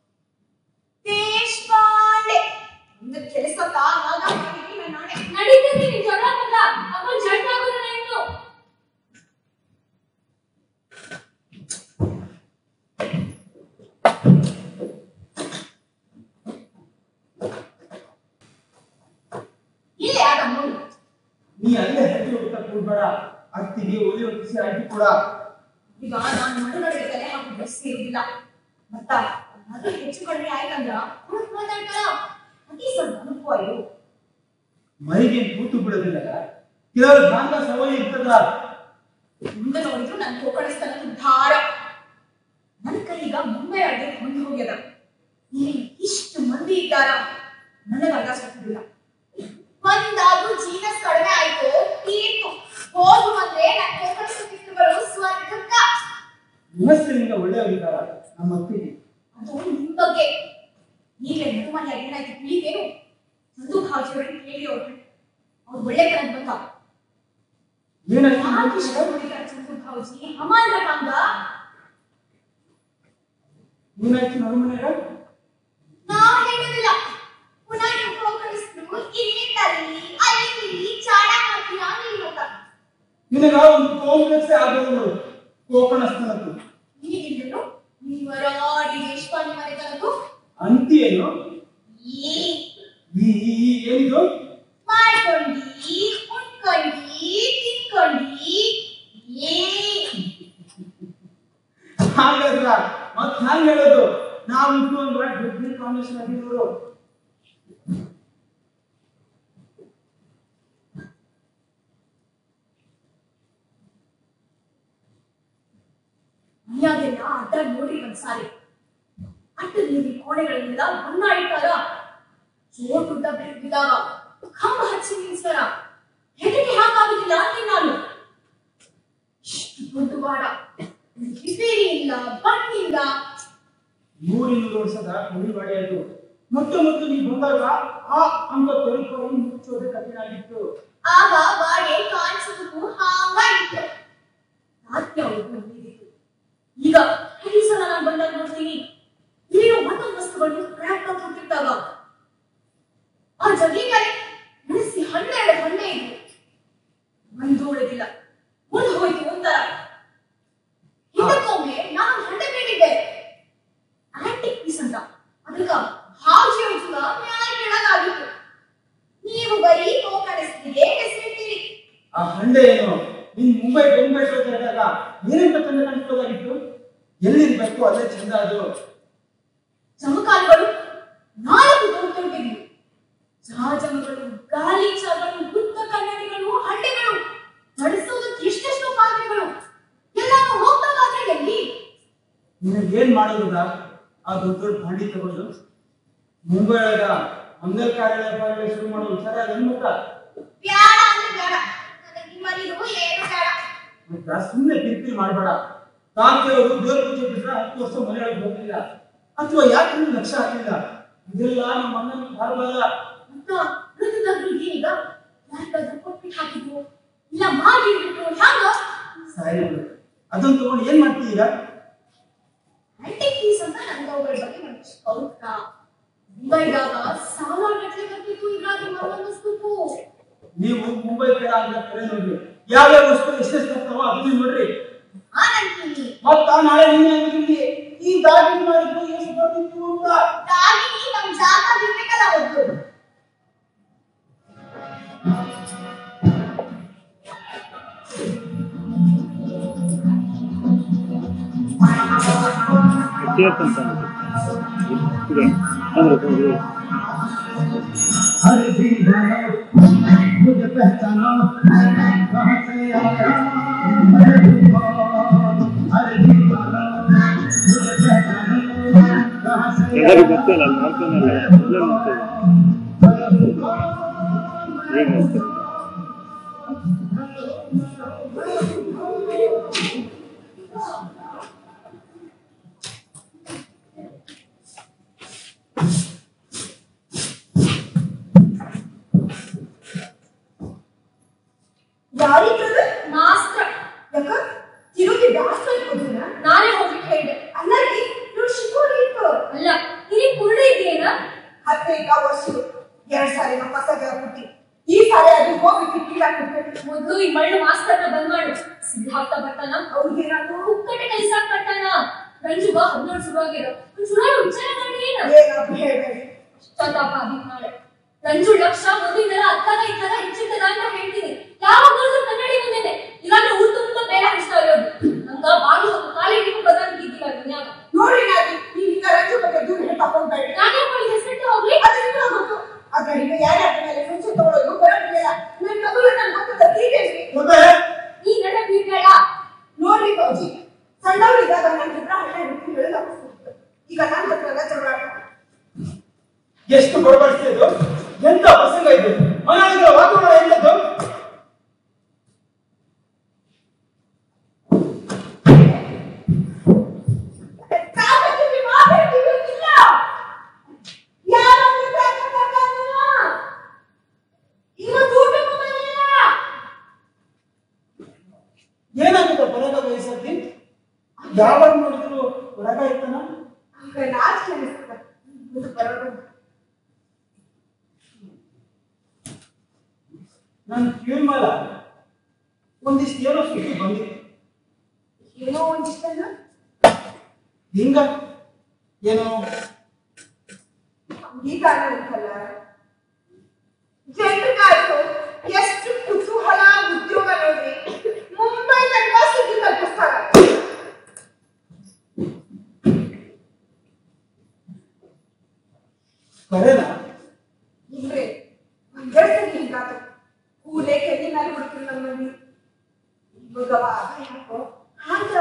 ದೇಶಪಾಂಡೆ ಒಂದು ಕೆಲಸ ತಾನಾಗ ಮಾಡಿದೀನಿ ನಾನೇ ನಡೀತೀನಿ ನಿನ್ ಜ್ವರ ಬಂದ ಅಮ್ಮ ಜಡ್ ಆಗೋದಿಲ್ಲ ಇನ್ನು ಇಲ್ಲೇ ಆದ ನೋಡಿ ನೀ ಅಲ್ಲೇ ಹತ್ತಿ ಹೋಗ್ತಾ ಕೂಡ್ಬೇಡ ಅತ್ತಿಗೆ ಒಲಿ ಹೊತ್ತಿಸಿ ಆಯ್ತು ಕೂಡ ಈಗ ನಾನು ಮನೆಗಳಿಗೆ ತಲೆ ಹಾಕಿ ಬಸ್ಸಿ ಇರುದಿಲ್ಲ ಮತ್ತ ಅದು ಹೆಚ್ಚು ಕಡಿಮೆ ಆಯ್ತಂದ್ರ ಹುಡುಕ್ ಮಾತಾಡ್ತಾರ ಅತಿ ಸ್ವಲ್ಪ ಅನುಭವ ಇದು ಮೈಗೆ ಕೂತು ಬಿಡೋದಿಲ್ಲ ಕೆಲವರು ಭಾಗ ಸವಯ ಇರ್ತದ ಮುಂದೆ ನೋಡಿದ್ರು ನನ್ ಕೋಕಣಿಸ್ತಾನ ಧಾರ ನನ್ ಕೈಗ ಮುಂಬೈ ಅಡ್ಗೆ ಹೊಂದಿ ಹೋಗ್ಯದ ಇಲ್ಲಿ ಇಷ್ಟು ಮಂದಿ ಇದ್ದಾರ ನನಗ ಅರ್ಥ ಸಿಗ್ತಿಲ್ಲ ಒಂದಾದ್ರೂ ಜೀನಸ್ ಕಡಿಮೆ ಆಯ್ತು ತೀರ್ತು ಹೋಗು ಅಂದ್ರೆ ನನ್ ಕೋಕಣಿಸ್ತಿತ್ತು ಬರೋ ಸ್ವರ್ಗಕ್ಕ ಮನಸ್ಸಿನಿಂದ ಒಳ್ಳೆಯವರಿದ್ದಾರ ನಮ್ಮ ಅತ್ತಿಗೆ ಅದು ನಿಮ್ ಬಗ್ಗೆ ಈಗಲೇ ಮಧುಮನೆ ಏನಾಯ್ತು ತಿಳಿದೇನು ಚಂದು ಹಾಜಿಯವ್ರನ್ನ ಕೇಳಿ ಅವ್ರು ಅವ್ರು ಒಳ್ಳೆ ಕಡೆ ಬಂದ ಏನಾಯ್ತು ಯಾಕೆ ಇಷ್ಟ ಹೊಡಿತಾರೆ ಚಂದು ಭಾವಜಿ ಅಮಾನ್ಯ ಕಂದ ಏನಾಯ್ತು ನಮ್ಮ ಮನೆಯಾಗ ನಾ ಹೇಳೋದಿಲ್ಲ ಪುನಃ ನೀವು ಪ್ರೋಗ್ರೆಸ್ನು ಇಲ್ಲಿ ತಲ್ಲಿ ಅಲ್ಲಿ ಚಾಡ ಮಾಡ್ತೀರಾ ನೀವು ಅಂತ ನಿನಗ ಒಂದು ಕಾಂಪ್ಲೆಕ್ಸ್ ಆಗೋದು ಕೋಕಣಸ್ಥನದ್ದು ನೀವಿದ್ರು ನೀವರಾಡಿ ದೇಶಪಾಂಡೆ ಮನೆ ತನದು ಅಂತಿ ಏನು ಈ ಈ ಈ- ಈ ಏನಿದು ಮಾಡ್ಕೊಂಡಿ ಉಣ್ಕೊಂಡಿ ತಿನ್ಕೊಂಡಿ ಏ ಹಾಗಾದ್ರ ಮತ್ ಹ್ಯಾಂಗ ಹೇಳೋದು ನಾವು ಇಟ್ಟು ಒಂದು ಡಿಗ್ರಿ ಕಾಂಬಿನೇಷನ್ ಆಗಿರೋರು ಮನ್ಯಾಗೆಲ್ಲ ಅಡ್ಡ ನೋಡಿ ಒಂದ್ಸಾರಿ ಅಡ್ಡ ನೀರಿ ಕೋಣೆಗಳನ್ನೆಲ್ಲ ಬಣ್ಣ ಇಟ್ಟಾರ ಜೋರ್ ಉದ್ದ ಬಿದ್ದಾಗ ಕಂಬ ಹಚ್ಚಿ ನಿಲ್ಸ್ತಾರ ಹೆದರಿಕೆ ಹಾಕಾಗುದಿಲ್ಲ ಅಂತೀನಿ ನಾನು ಇಷ್ಟು ದೊಡ್ಡ ವಾಡ ರಿಪೇರಿ ಇಲ್ಲ ಬಣ್ಣಿಲ್ಲ ನೂರಿನ್ನೂರು ವರ್ಷದ ಕುರಿಬಾಡಿ ಅದು ಮೊಟ್ಟ ಮೊದಲು ನೀವು ಬಂದಾಗ ಆ ಅಂತ ತೊರಿಕೊಂಡು ಮುಚ್ಚೋದೇ ಕಠಿಣ ಆಗಿತ್ತು ಆಗ ವಾಡೆ ಕಾಣಿಸೋದಕ್ಕೂ ಹಾಂಗ ಇತ್ತು ರಾತ್ರಿ ಅವ್ರಿಗೂ ನೀರಿತ್ತು ಈಗ ಈ ಸಲ ನಾನು ಬಂದಾಗ ನೋಡ್ತೀನಿ ಇಲ್ಲಿರೋ ಒಂದೊಂದು ವಸ್ತುಗಳು ಕ್ರ್ಯಾಕ್ ಆಗಿ ಹೋಗ್ತಿರ್ತಾವ ಆ ಜಗಿ ಮೇಲೆ ನಡೆಸಿ ಹನ್ನೆರಡು ಹಣ್ಣೆ ಇದ್ವು ಒಂದು ಉಳಿದಿಲ್ಲ ಮುಂದೆ ಹೋಯ್ತು ಒಂಥರ ಹಿಂದಕ್ಕೊಮ್ಮೆ ನಾನು ಹಣ್ಣೆ ಬೇಡಿದ್ದೆ ಆಂಟಿಕ್ ಪೀಸ್ ಅಂತ ಅದಕ್ಕ ಹಾಜಿ ಔಷಧ ಮ್ಯಾಲ ಕೆಳಗಾಗಿತ್ತು ನೀವು ಬರೀ ಕೋಕಣಿಸ್ತಿಗೆ ಹೆಸರಿಟ್ಟಿರಿ ಆ ಹಂಡೆ ಏನು ನೀನ್ ಮುಂಬೈ ಬೊಂಬೈ ಹೋದಾಗ ಏನಂತ ಚಂದ ಕಾಣಿಸ್ಬೋದಾಗಿತ್ತು ಎಲ್ಲಿರ್ಬೇಕು ಅಲ್ಲೇ ಚಂದ ಅದು ಚಮಕಾಲಗಳು ನಾಲ್ಕು ದೊಡ್ಡ ದೊಡ್ಡವು ಜಹಾಜಗಳು ಗಾಲಿ ಚಾಗಳು ಗುತ್ತ ಕನ್ನಡಿಗಳು ಹಂಡೆಗಳು ನಡೆಸೋದಕ್ಕೆ ಎಷ್ಟೆಷ್ಟು ಪಾತ್ರೆಗಳು ಎಲ್ಲಾನು ಹೋಗ್ಬೇಕಾದ್ರೆ ಎಲ್ಲಿ ನಿನಗೆ ಏನ್ ಮಾಡೋದ ಆ ದೊಡ್ಡ ದೊಡ್ಡ ಭಾಂಡಿ ತಗೊಂಡು ಮುಂಬೈ ಒಳಗ ಮಂಗಲ್ ಕಾರ್ಯಾಲಯ ಕಾರ್ಯಾಲಯ ಶುರು ಮಾಡೋ ವಿಚಾರ ಏನ್ ಗೊತ್ತಾ ಬ್ಯಾಡ ಅಂದ್ರೆ ಬೇಡ ನನಗೆ ಮರಿದು ಏನು ಬೇಡ ಮತ್ತ ಸುಮ್ಮನೆ ಕಿರಿಕಿರಿ ಮಾಡಬೇಡ ತಾಂತೆಯವರು ದೇವ್ರ ಪೂಜೆ ಬಿಟ್ರೆ ಹತ್ತು ವರ್ಷ ಮನೆಯೊಳಗೆ ಹೋಗಿಲ್ಲ ಅಥವಾ ಯಾಕೆ ನೀವು ಲಕ್ಷ ಹಾಕಿಲ್ಲ ಇದೆಲ್ಲ ನಮ್ಮ ಅಣ್ಣನ ಭಾರವಾದ ಅಂತ ಮೃತದಾದ್ರು ಈಗ ಯಾರಿಗಾದ್ರೂ ಕೊಟ್ಟು ಬಿಟ್ಟು ಹಾಕಿದ್ರು ಇಲ್ಲ ಮಾಡಿ ಬಿಟ್ರು ಹ್ಯಾಂಗ ಸಾರಿ ಬಿಡು ಅದನ್ನ ತಗೊಂಡು ಏನ್ ಮಾಡ್ತೀವಿ ಈಗ ಆಂಟಿಕ್ ಪೀಸ್ ಅಂತ ನಂಗೆ ಅವುಗಳ ಬಗ್ಗೆ ನನಗೆ ಕೌತ ಮುಂಬೈದಾಗ ಸಾವಿರ ಗಟ್ಟಲೆ ಬರ್ತಿತ್ತು ಇದ್ರಾಗ ಮರವನ್ನಿಸ್ಬೇಕು ನೀವು ಮುಂಬೈ ಬೇಡ ಅಂತ ಕರೆ ನೋಡ್ರಿ ಯಾವ್ಯಾವ ವಸ್ತು ಎಷ್ಟೆಷ್ಟು ಬರ್ತಾವ ಅದನ್ನ ನೋಡ್ರಿ ನಾನಂತೀನಿ ಮತ್ತ ನಾಳೆ ನೀನೇ ಅಂದ್ರಿ ಈ ದಾಗಿ ಮಾಡಿದ್ದು ಎಷ್ಟು ಬರ್ತಿತ್ತು ಅಂತ ದಾಗಿನಿ ನಮ್ ಜಾಗ ಬಿಡ್ಬೇಕಲ್ಲ ಒಂದು ಕೇಳ್ತಂತ ಇದೆ ಅಂದ್ರೆ ಹೋಗಿ हर दीवाना मुझे पहचानो कहाँ से आया मैं दीवान हर दीवाना मुझे पहचानो कहाँ से ಎಲ್ಲರಿಗೂ ಗೊತ್ತಿಲ್ಲ ಅಲ್ಲಿ ನೋಡ್ತಾನಲ್ಲ ಎಲ್ಲರೂ ನೋಡ್ತಾರೆ ಏನು ನೋಡ್ತಾರೆ ಯಾರಿಗದು ಮಾಸ್ತ್ರ ಯಾಕ ತಿರುಗಿ ಬ್ಯಾಸ್ತ ಇಟ್ಕೊತೀನ ನಾನೇ ಹೋಗ್ಲಿಕ್ಕೆ ಹೇಳಿದೆ ಅಲ್ಲ ರೀ ನೋಡಿ ಶಿಕೋರಿ ಇತ್ತು ಅಲ್ಲ ನಿನಗೆ ಕುರುಡ ಇದೆಯೇನ ಹತ್ತೈಕ ವರ್ಷ ಎರಡ್ ಸಾರಿ ನಮ್ಮ ಪಸಗ ಹುಟ್ಟಿ ಈ ಸಾರಿ ಅದು ಹೋಗಿ ಕಿಟ್ಟಿಲ್ಲ ಕೊಡ್ಬೇಕು ಮೊದ್ಲು ಈ ಮಳ್ಳು ಮಾಸ್ತರ್ನ ಬಂದ್ ಮಾಡು ಸಿದ್ಧಾರ್ಥ ಬರ್ತಾನ ಅವ್ರಿಗೇನಾದ್ರು ಕುಕ್ಕಟೆ ಕಲಿಸಾಕ್ ಬರ್ತಾನ ರಂಜುಗ ಹದಿನೇಳು ಶುರುವಾಗಿರೋ ಶುರುವಾಗಿ ವಿಚಾರ ಮಾಡಿ ಏನು ಏನಾದ್ರು ಹೇಳ್ಬೇಡಿ ಇಷ್ಟೊತ್ತಪ್ಪ ಅಭಿಮಾನ ರಂಜು ಲಕ್ಷ ಮೊದಲಿಂದೆಲ್ಲ ಅತ್ತಾಗ ಇತ್ತಾಗ ಹೆಚ್ಚಿರ್ತದ ಅಂತ ಹೇಳ್ತೀನಿ ಯಾವಾಗ ನೋಡಿದ್ರು ಕನ್ನಡಿ ಮುಂದೆನೆ ಇಲ್ಲಾಂದ್ರೆ ಊರ್ ತುಂಬಾ ಬೇರೆ ಅನಿಸ್ತಾ ಇರೋದು ನಂಗ ಬಾಗಿಲು ಕಾಲಿಗೆ ಬದಂಗಿದ್ದಿಲ್ಲ ದುನಿಯಾಗ ನೋಡಿ ನಾದಿ ನೀವು ಹಿಂಗ ರಜೆ ಬಗ್ಗೆ ದೂರ ಹೇಳಿ ತಕೊಂಡ್ಬೇಡಿ ನಾನೇ ಮಾಡಿ ಹೆಸರಿಟ್ಟು ಹೋಗ್ಲಿ ಅದು ನಿಮ್ಗೆ ಗೊತ್ತು ಆ ಕಡೆಗೆ ಯಾರ್ಯಾರ ಮೇಲೆ ಮುಂಚೆ ತಗೊಳ್ಳೋದು ಬರೋದಿಲ್ಲ ನನ್ನ ಮಗಳು ನನ್ನ ಮಕ್ಕಳ ತೀರೇನ್ರಿ ಮತ್ತೆ ಈ ನಡ ಬೀಳ್ಬೇಡ ನೋಡ್ರಿ ಕೌಜಿ ಸಣ್ಣವರಿದ್ದಾಗ ನನ್ನ ಹತ್ರ ಹಣ ಹಿಡ್ಕೊಂಡು ಹೇಳಿಲ್ಲ ಈಗ ನನ್ನ ಹತ್ರ ಎಲ್ಲ ಜಗಳ ಆಡ್ತಾರೆ. ಎಷ್ಟು ಬಡಬಡಿಸಿದ್ದು ಎಂತ ಪ್ರಸಂಗ ಇದು ಮನೆಯೊಳಗೆ ವಾತಾವರಣ ಎಲ್ಲದ್ದು ಕಾಮಕ್ಕೆ ಮಾತಾಡ್ತೀವಿ ಇಲ್ಲ ಯಾರನ್ನು ಕಾಕಕ್ಕಾಗಲ್ಲ ಇವತ್ತು ಊಟಕ್ಕೂ ಬಂದಿಲ್ಲ ಏನಾಗುತ್ತೆ ಬರಗ ವಯಸ್ಸಲ್ಲಿ ಯಾವಾಗ ನೋಡಿದ್ರು ಹೊರಗ ಇರ್ತಾನ ಆಗ ನಾಚಿಕೆ ಅನಿಸ್ತದೆ ಮುಂದೆ ಬರೋದು ನಾನು ಕಿವಿ ಮೇಲ ಒಂದಿಷ್ಟು ಏನೋ ಸುದ್ದಿ ಬಂದಿತ್ತು ಏನೋ ಒಂದಿಷ್ಟನ್ನ ಹಿಂಗ ಏನೋ ಈಗ ಉಂಟಲ್ಲ ಜನರಿಗಾಯ್ತು ಎಷ್ಟು ಕುತೂಹಲ ಉದ್ಯೋಗ ನೋಡ್ರಿ ಮುಂಬೈ ತನಕ ಸುದ್ದಿ ತಲುಪಿಸ್ತಾರ ಕರೆನಾ ಇಲ್ರಿ ಒಂದೇ ಸರಿ ಹಿಂಗಾತು ಕೂಲೆ ಕೆಲ್ಲಿ ಮೇಲೆ ಹುಡುಕ್ರಿ ನಮ್ಮ ಮಂದಿ ಇವಾಗವ ಯಾಕೋ ಹಂಗ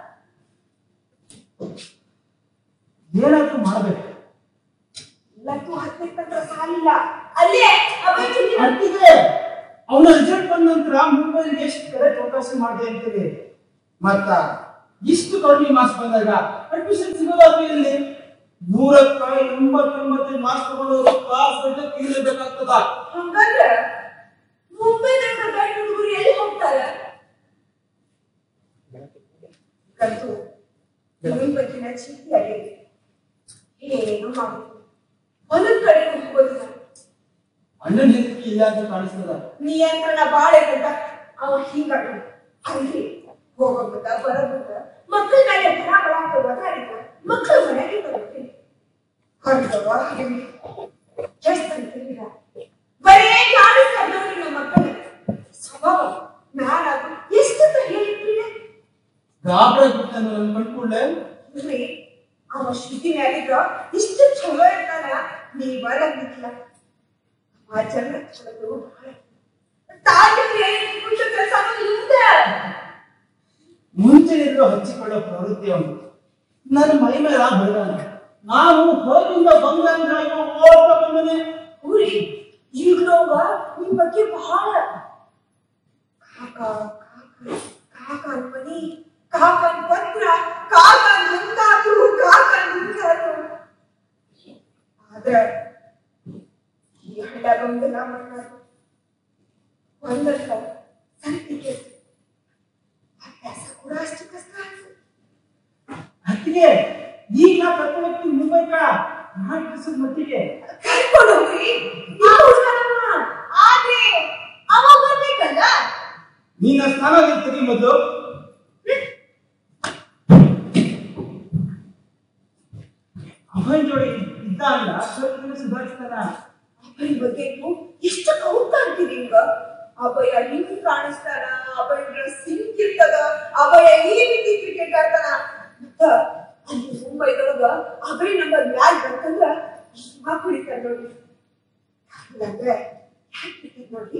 ಏನಾದ್ರೂ ಮಾಡ್ಬೇಕು ಲಟ್ಟು ಹತ್ತಕ್ಕಂತ್ರ ಸಾಲಿಲ್ಲ ಅಲ್ಲೇ ಅವೈತಿ ಅಂತಿದೆ ಅವನ ರಿಸಲ್ಟ್ ಬಂದ ನಂತರ ಮುಂಬೈಗೆ ಎಷ್ಟು ಕಡೆ ಚೌಕಾಸಿ ಮಾಡಿದೆ ಅಂತೀರಿ ಮತ್ತ ಇಷ್ಟು ಕಡಿಮೆ ಮಾರ್ಕ್ಸ್ ಬಂದಾಗ ಅಡ್ಮಿಷನ್ ಸಿಗೋದಾದ್ರೂ ಇಲ್ಲಿ ನೂರಕ್ಕ ಎಂಬತ್ತೊಂಬತ್ತು ಮಾರ್ಕ್ಸ್ ತಗೊಂಡವರು ಕ್ಲಾಸ್ ಗಂಟೆ ಇರಬೇಕಾಗ್ತದ ಹಂಗಂದ್ರ ಮುಂಬೈದಾಗ ಗಂಡ ಹುಡುಗರು ಎಲ್ಲಿ ಹೋಗ್ತಾರ ಕಂತು ಇವನ್ ಬಗ್ಗಿನ ಚೀಟಿ ಆಗೈತಿ ಏನು ಮಾಡುದು ಒಂದೊಂದ್ ಕಡೆ ಹೋಗೋದಿಲ್ಲ ಅಣ್ಣನ ಹೆಂಡತಿ ಇಲ್ಲ ಅಂತ ಕಾಣಿಸ್ತದ ನಿಯಂತ್ರಣ ಬಾಳೆ ಗಂಟ ಅವ ಹಿಂಗಾಡ ಅಲ್ಲಿ ಹೋಗೋದ ಬರೋದ ಮಕ್ಕಳ ಮೇಲೆ ಬರ ಬರ ಅಂತ ಒದಾಡಿದ ಮಕ್ಕಳ ಮನೆಗೆ ಬರ್ತೀನಿ ಹೊರಗವ ಹಾಗೆ ಎಷ್ಟು ಅಂತೀರ ಬರೇ ಕಾಣಿಸ್ತಾರೆ ನಮ್ಮ ಮಕ್ಕಳು ಸ್ವಭಾವ ನಾನಾದ್ರು ಎಷ್ಟಂತ ಹೇಳಿರ್ತೀರಿ ಗಾಬರಿ ಬಿಟ್ಟನ ಕಂಡ್ಕೊಂಡೆ ಇಲ್ರಿ ಅವ ಶ್ರುತಿ ಮ್ಯಾಲಿದ್ರ ಇಷ್ಟು ಚಲೋ ಇರ್ತಾನ ನೀ ಬರಂಗಿಲ್ಲ ಆ ಜನ ಚಲೋ ಬಹಳ ತಾಯಿಗೆ ಕುಂತ ಕೆಲಸ ಇರುತ್ತ ಮುಂಚೆ ಇರೋ ಹಚ್ಚಿಕೊಳ್ಳೋ ಪ್ರವೃತ್ತಿ ಅವನು ನನ್ನ ಮೈ ಮೇಲೆ ಬರದಾನ ನಾನು ಹೊರಗಿಂದ ಬಂದಂಗ ಓಡ್ತಾ ಬಂದನೆ ಊರಿ ಈಗ್ಲೋಗ ನಿಮ್ ಬಗ್ಗೆ ಬಹಳ ಕಾಕ ಕಾಕ ಕಾಕನ್ ಮನಿ ಕಾಕನ್ ಪತ್ರ ಕಾಕನ್ ಮುಂದಾತು ಕಾಕನ್ ಮುಂದಾತು ಆದ್ರ ಈ ಹಳ್ಳ್ಯಾಗ ಒಂದೆಲ್ಲ ಮಾಡ್ತಾರೆ ಒಂದಲ್ಲ ಅನ್ಸಿದ ಮಟ್ಟಿಗೆ ಕರ್ಕೊಂಡು ಹೋಗ್ರಿ ಯಾವ ಹುಡುಗನಮ್ಮ? ಆದ್ರೆ ಅವ ಬರ್ಬೇಕಲ್ಲ ನೀನ ಸ್ನಾನ ತೆಗಿ ಮೊದಲು ಅವನ್ ಜೋಡಿ ಇದ್ದ ಅಲ್ಲ ಸ್ವಲ್ಪ ದಿನ ಸುಧಾರಿಸ್ತಾನ ಅಭಯ ಬಗ್ಗೆ ನೀವು ಎಷ್ಟು ಕೌತ ಅಂತೀರಿ ಹಿಂಗ ಅಭಯ ಹಿಂಗ್ ಕಾಣಿಸ್ತಾನ ಅಭಯ ಡ್ರೆಸ್ ಹಿಂಗ್ ಇರ್ತದ ಅಭಯ ಈ ರೀತಿ ಕ್ರಿಕೆಟ್ ಆಡ್ತಾನ ಮತ್ತ ಅಲ್ಲಿ ಮುಂಬೈದೊಳಗ ಅಭಯ ನಂಬರ್ ಮ್ಯಾಲ್ ಬಂತಂದ್ರ ಹಿಂಗ ಕುಡಿತಾರ ನೋಡಿ ಇಲ್ಲಾಂದ್ರೆ ಯಾಕ್ ಬಿಟ್ಟಿದ್ ನೋಡಿ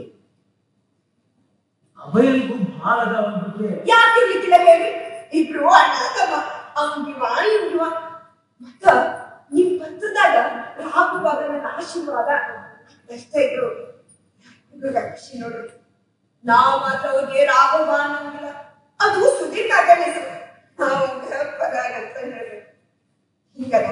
ಅಭಯನಿಗೂ ಬಹಳ ಅದ ಅವನ ಬಗ್ಗೆ ಯಾಕೆ ಇರ್ಲಿಕ್ಕಿಲ್ಲ ಹೇಳಿ ಇಬ್ರು ಅಣ್ಣ ತಮ್ಮ ಅವ್ನಿವ ಇವ್ನಿವ ಮತ್ತ ನಿಮ್ ಪಂಥದಾಗ ರಾಘವಾಗ ನನ್ನ ಆಶೀರ್ವಾದ ಅಷ್ಟೇ ಇದ್ರು ಇವಾಗ ಖುಷಿ ನೋಡ್ರಿ ನಾವ್ ಮಾತ್ರ ಅವ್ರಿಗೆ ರಾಘವ ಅನ್ನೋಂಗಿಲ್ಲ ಅದು ಸುದೀರ್ ಕಾಕನ ಹೆಸರು ನಾವು ಪರಾಗ ಅಂತ ಹೇಳ್ರಿ ಹಿಂಗದ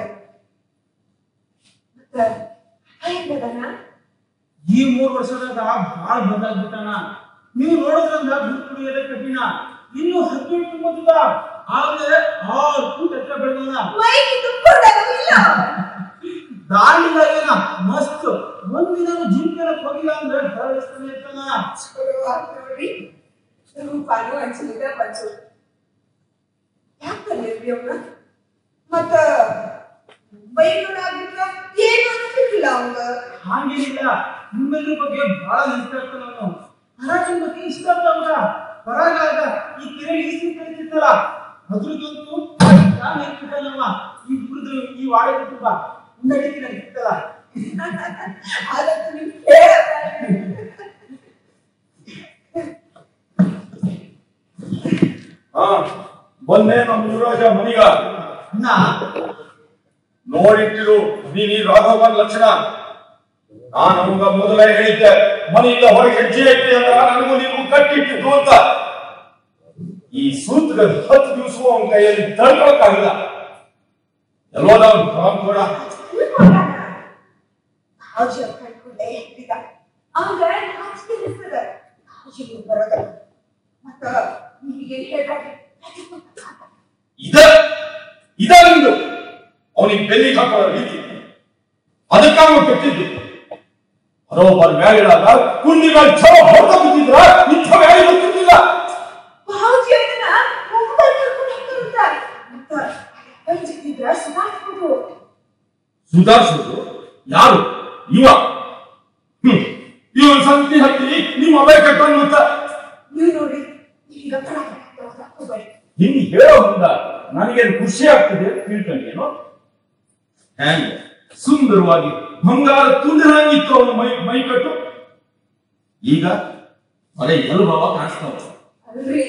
ಮತ್ತ ಹೆಂಗದನ ಈ ಮೂರ್ ವರ್ಷದಾಗ ಬಹಳ ಬದಲಾಗ್ಬಿಟ್ಟಾನ ನೀವು ನೋಡೋದ್ರಿಂದ ಗುರು ಕುಡಿಯೋದೇ ಕಠಿಣ ಇನ್ನು ಹದಿನೆಂಟು ತುಂಬುತ್ತದ ಆದ್ರೆ ಆರು ಫೂಟ್ ಎತ್ತರ ಬೆಳೆದವನ ಮೈಗೆ ತುಂಬಿಕೊಂಡಾಗ ಇಲ್ಲ ದಾರಿಲ್ಲ ಏನ ಮಸ್ತ್ ಒಂದಿನ ಜಿಮ್ ಕೇಳಕ್ ಹೋಗಿಲ್ಲ ಅಂದ್ರೆ ಹರಡಿಸ್ತಾನೆ ಇರ್ತಾನ ಚಲೋ ಆತ್ ನೋಡ್ರಿ ರೂಪಾನು ಅನ್ಸಲಿಲ್ಲ ಪಂಚು ಯಾಕಂದ್ರೆ ಅವ್ನ ಮತ್ತ ಬೈಗಳಾಗಿಲ್ಲ ಏನು ಅನ್ಸಿಲ್ಲ ಅವಂಗ ಹಾಗೇನಿಲ್ಲ ನಿಮ್ಮೆಲ್ಲರ ಬಗ್ಗೆ ಬಹಳ ನೆನಪು ಆಗ್ತಾನ ಅವನು ಹರಾಜಿನ ಬಗ್ಗೆ ಇಷ್ಟ ಆಗ್ತಾವ ಪರಾಗ ಈ ಕೆರೆ ಈಸಿ ಕಳಿತಿರ್ತಾರ ಅದ್ರದಂತೂ ನಾನು ನೆನ್ಪಿಟ್ಟಲ್ಲಮ್ಮ ಈ ಕುಡಿದ್ರು ಈ ವಾಡೆ ತುಂಬ ಉಂಡಡಿಕೆ ನಂಗೆ ಇರ್ತಲ್ಲ ಅದಕ್ಕೆ ನೀವು ಹೇಳಬೇಡಿ. ಹಾ ಬಂದೆ ನಮ್ಮ ಯುವರಾಜ ಮನಿಗ ಅಣ್ಣ ನೋಡಿಟ್ಟಿರು ನೀನ್ ಈ ರಾಘವನ್ ಲಕ್ಷಣ ನಾನು ನಮಗ ಮೊದಲೇ ಹೇಳಿದ್ದೆ ಮನೆಯಿಂದ ಹೊರಗೆ ಹೆಜ್ಜೆ ಇಟ್ಟೆ ಅಂದ್ರ ನನಗೂ ನೀವು ಕಟ್ಟಿಟ್ಟಿದ್ದು ಅಂತ ಈ ಸೂತ್ಗ ಹತ್ತು ದಿವಸ ಅವನ ಕೈಯಲ್ಲಿ ತಡ್ಕೊಳಕ್ಕಾಗಿಲ್ಲ ಎಲ್ಲೋದ ಅವ್ನು ಕೂಡ ತಿಳ್ಕೊಂಡಾನ. ಭಾವಜಿ ಅವ್ರ್ ಕಣ್ಕೊಂಡೆ ಹೆತ್ತಿದ. ಅವಂಗ ನಾಚಿಕೆ ಅನಿಸ್ತದ. ಭಾವಜಿ ನೀವು ಬರೋದಲ್ಲ. ಮತ್ತ ನೀವೇನ್ ಹೇಳ್ಬೇಡ್ರಿ. ಇದ ಇದ ನಿಂದು ಅವನಿಗೆ ಬೆನ್ನಿಗೆ ಹಾಕೊಳ್ಳೋ ರೀತಿ ಅದಕ್ಕ ಅವನು ಕೆಟ್ಟಿದ್ದು ಬರೋಬ್ಬರ್ ಮೇಲಿಡಾಗ ಕುಂದಿಗಳ ಛಲ ಹೊಡೆದ ಬಿದ್ದಿದ್ರ ಇಂಥ ಮ್ಯಾಲೆ ಗೊತ್ತಿರ್ಲಿಲ್ಲ ಭಾವಜಿ ಅದನ್ನ ಮುಂಬೈ ಕರ್ಕೊಂಡು ಹೋಗ್ತಾರಂತ. ಮತ್ತ ಅಪ್ಪನ್ ಜೊತೆಗಿದ್ರ ಸುಧಾರಿಸ್ಬೋದು. ಸುಧಾರಿಸುವುದು ಯಾರು ಇವ ಹ್ಮ್ ಇವನ್ ಸಂತಿ ಹತ್ತಿ ನಿಮ್ಮ ಅಭಯ ಕಟ್ಟೋನ್ ಮತ್ತ ನೀವು ನೋಡಿ ಈಗ ಕಡ ಹೋಗ್ಬೇಡಿ ಹಿಂಗ್ ಹೇಳೋ ಮುಂದ ನನಗೇನು ಖುಷಿ ಆಗ್ತದೆ ಅಂತ ತಿಳ್ಕೊಂಡೇನು ಹ್ಯಾಂಗ ಸುಂದರವಾಗಿ ಬಂಗಾರ ತುಂಡಿರಂಗಿತ್ತು ಅವನ ಮೈ ಮೈ ಕಟ್ಟು ಈಗ ಅದೇ ಎಲ್ ಬಾವ ಕಾಣಿಸ್ತಾವ ಅಲ್ರಿ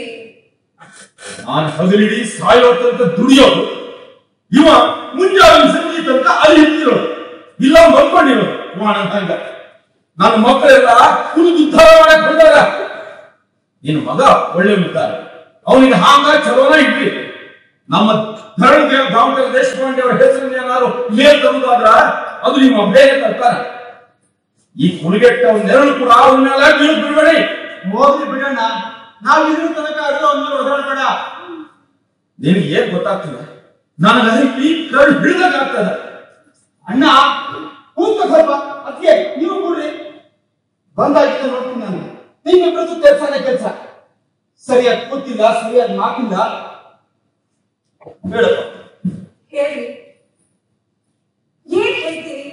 ನಾನು ಹಗಲಿಡಿ ಸಾಯೋ ತನಕ ದುಡಿಯೋದು ಇವ ಮುಂಜಾನೆ ಸಂಜೆ ತನಕ ಅಲ್ಲಿ ಹಿಡ್ತಿರೋದು ಇಲ್ಲ ಮಲ್ಕೊಂಡಿರೋದು ಇವ ಹಂಗ ನನ್ನ ಮಕ್ಕಳೆಲ್ಲ ಕುಡಿದು ಉದ್ಧಾರ ಮಾಡಕ್ ಬಂದಾಗ ನಿನ್ನ ಮಗ ಒಳ್ಳೆ ಉದ್ಧಾರ ಅವನಿಗೆ ಹಾಂಗ ಚಲೋನ ಇಡ್ರಿ ನಮ್ಮ ಧರಣಿ ದಾವಣಗೆರೆ ದೇಶಪಾಂಡೆ ಅವರ ಹೆಸರನ್ನ ಏನಾದ್ರು ಮೇಲ್ ತರುವುದಾದ್ರ ಅದು ನಿಮ್ಮ ಬೇರೆ ತರ್ತಾರ ಈ ಕುಲಿಗೆಟ್ಟ ನೆರಳು ಕೂಡ ಅವನ ಮೇಲೆ ಬೀಳ್ ಬಿಡಬೇಡಿ ಹೋಗ್ಲಿ ಬಿಡಣ್ಣ ನಾವ್ ಇದ್ರ ತನಕ ಅಡುಗೆ ಅವನ ಮೇಲೆ ಓಡಾಡ್ಬೇಡ ನಿನಗೆ ಏನ್ ಗೊತ್ತಾಗ್ತದೆ ನನಗೆ ಈ ಕರು ಹಿಡಿದಾಗ್ತದ ಅಣ್ಣ ಕೂತ ಸ್ವಲ್ಪ ಅದಕ್ಕೆ ನೀವು ಕೂಡ್ರಿ ಬಂದಾಗಿದ್ದ ನೋಡ್ತೀನಿ ನಾನು ನಿಮ್ಮಿಬ್ಬರದ್ದು ಕೆಲಸನೇ ಕೆಲಸ ಸರಿಯಾಗಿ ಕೂತಿಲ್ಲ ಸರಿಯಾಗಿ ಮಾತಿಲ್ಲ ಹೇಳಪ್ಪ ಹೇಳಿ ಏನ್ ಹೇಳ್ತೀರಿ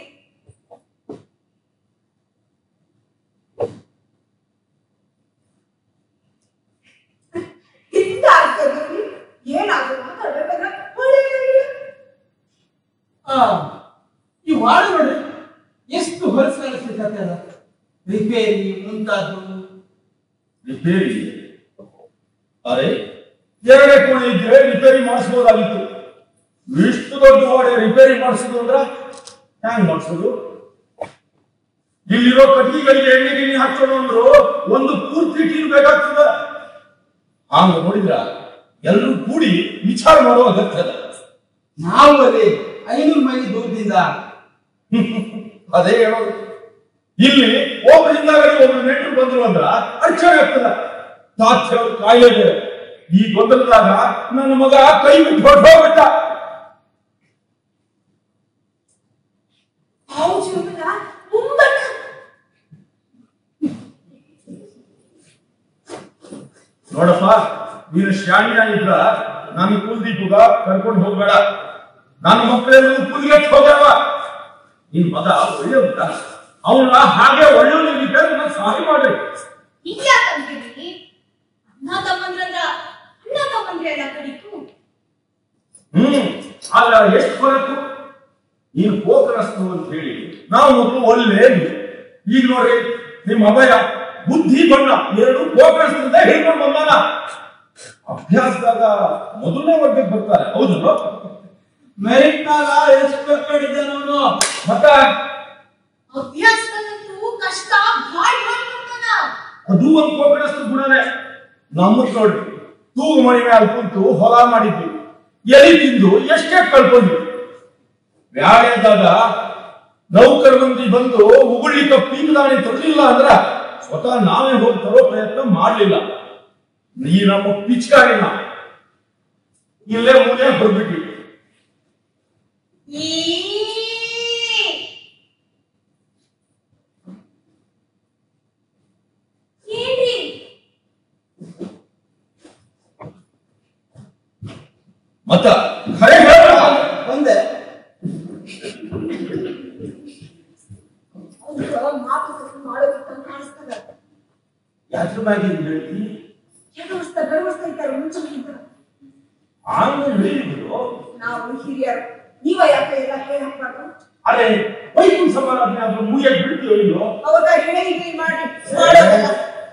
ಹಿಂದ ಆಗ್ತದ್ರಿ ಏನಾಗ್ತದೆ ಮಾತಾಡ್ಬೇಕಂದ್ರ ಒಳ್ಳೆಯದಾಗಿಲ್ಲ ಆ, ಈ ವಾಡ ನೋಡ್ರಿ ಎಷ್ಟು ಹೊಲಸು ಕಾಣಿಸ್ಲಿಕ್ಕೆ ರಿಪೇರಿ ಮುಂತಾದ್ದು ರಿಪೇರಿ ಅರೆ ಎರಡೇ ಕೋಣೆ ಇದ್ರೆ ರಿಪೇರಿ ಮಾಡಿಸ್ಬೋದಾಗಿತ್ತು ಇಷ್ಟು ದೊಡ್ಡ ಗೋಡೆ ರಿಪೇರಿ ಮಾಡಿಸೋದು ಅಂದ್ರ ಹ್ಯಾಂಗ್ ಮಾಡಿಸೋದು ಇಲ್ಲಿರೋ ಕಟ್ಟಿಗೆಗಳಿಗೆ ಎಣ್ಣೆ ಗಿಣ್ಣೆ ಹಾಕ್ಸೋಣ ಅಂದ್ರು ಒಂದು ಪೂರ್ತಿ ಟೀಮ್ ಬೇಕಾಗ್ತದ ಹಂಗ ನೋಡಿದ್ರ ಎಲ್ಲರೂ ಕೂಡಿ ವಿಚಾರ ಮಾಡೋ ಅಗತ್ಯ ಅದ ನಾವು ಅಲ್ಲಿ ಐನೂರು ಮೈಲಿ ದೂರದಿಂದ ಅದೇ ಹೇಳೋದು ಇಲ್ಲಿ ಒಬ್ಬರಿಂದ ಒಬ್ರು ನೆಂಟರು ಬಂದ್ರು ಅಂದ್ರ ಅಡಚಣೆ ಆಗ್ತದ ತಾತ್ಯ ಅವ್ರ ಕಾಯಿಲೆ ಬೇರೆ. ಈ ಗೊಂದಲದಾಗ ನನ್ನ ಮಗ ಕೈ ಬಿಟ್ಟು ಹೊರಟೋಗ್ಬಿಟ್ಟ ಅವು ಜೀವನ ಮುಂಬಣ್ಣ ನೋಡಪ್ಪ ನೀನು ಶಾಣಿಯ ಇದ್ರ ನಾನು ಕುಲ್ದೀಪುಗ ಕರ್ಕೊಂಡು ಹೋಗ್ಬೇಡ ನನ್ನ ಮಕ್ಕಳೆಲ್ಲ ಕುಲ್ಗೆಟ್ ಹೋಗ್ಯಾವ ನಿನ್ ಮಗ ಒಳ್ಳೆ ಮಗ ಅವನ ಹಾಗೆ ಒಳ್ಳೆಯವನಿಗೆ ನಾನು ಸಹಾಯ ಮಾಡ್ರಿ ಹಿಂಗ್ಯಾಕಂತೀರಿ ಅಣ್ಣ ತಮ್ಮಂದ್ರಂದ್ರ ಅಣ್ಣ ತಮ್ಮಂದ್ರೆ ಎಲ್ಲ ಕಡಿತು ಹ್ಮ್ ಆಗ ಎಷ್ಟು ಹೊರತು ನೀನು ಕೋಕರಸ್ತು ಅಂತ ಹೇಳಿ ನಾವು ಮೊದಲು ಒಳ್ಳೆ ಈಗ ನೋಡ್ರಿ ನಿಮ್ಮ ಅಭಯ ಬುದ್ಧಿ ಬಣ್ಣ ಎರಡು ಕೋಕರಸ್ತಿಂದ ಹೇಳ್ಕೊಂಡು ಬಂದಾನ ಅಭ್ಯಾಸದಾಗ ಮೊದಲನೇ ವರ್ಗಕ್ಕೆ ಬರ್ತಾರೆ ಹೌದಲ್ವ ಮೆರಿಟ್ ನಾಗ ಎಷ್ಟು ಕಡಿದ್ದಾನ ಅವನು ಮತ್ತ ಅಭ್ಯಾಸದಲ್ಲಂತೂ ಕಷ್ಟ ಭಾಳ ಮಾಡ್ಕೊತಾನ ಅದು ಒಂದು ಕೋಕರಸ್ತು ಗುಣನೇ ನಮ್ಮದ್ ನೋಡ್ರಿ ತೂಗು ಮಣಿ ಮ್ಯಾಲ ಕುಂತು ಹೊಲ ಮಾಡಿದ್ವಿ ಎಲಿ ತಿಂದು ಎಷ್ಟೇ ಕಳ್ಕೊಂಡ್ವಿ ವ್ಯಾಳೆದಾಗ ನೌಕರ ಮಂದಿ ಬಂದು ಉಗುಳಿಕ ಪೀಕದಾಣಿ ತರಲಿಲ್ಲ ಅಂದ್ರ ಸ್ವತಃ ನಾವೇ ಹೋಗಿ ತರೋ ಪ್ರಯತ್ನ ಮಾಡ್ಲಿಲ್ಲ ನೀ ನಮ್ಮ ಪಿಚ್ಕಾರಿನ ಇಲ್ಲೇ ಮೂಲೆ ಹೊರಬಿಟ್ವಿ ಈ ಏನ್ರಿ ಮತ್ತ ಖರೆ ಹೇಳ ಒಂದೇ ಅವ್ರ ಮಾತುಕತೆ ಮಾಡೋದಕ್ಕೆ ಕಾಣಿಸ್ತದ ಯಾತ್ರ ಮ್ಯಾಗ ಹಿಂಗ್ ಹೇಳ್ತಿ ಹೆಗವಸ್ತ ಗರ್ವಸ್ತ ಇದ್ದಾರೆ ಮುಂಚೆಗಿಂತ ಆಮೇಲೆ ಹೇಳಿದ್ರು ನಾವು ಹಿರಿಯರು ನೀವ ಯಾಕೆ ಎಲ್ಲ ಹೇಳಿ ಹಾಕ್ಬಾರ್ದು ಅರೆ ವೈಕುಂಠ ಸಮಾರಾಧನೆ ಆದ್ರೂ ಮುಗಿಯಕ್ ಬಿಡ್ತೀವೋ ಇಲ್ಲೋ ಅವಾಗ ಹಿಡಿ ಹಿಡಿ ಮಾಡಿ ಮಾಡೋದಲ್ಲ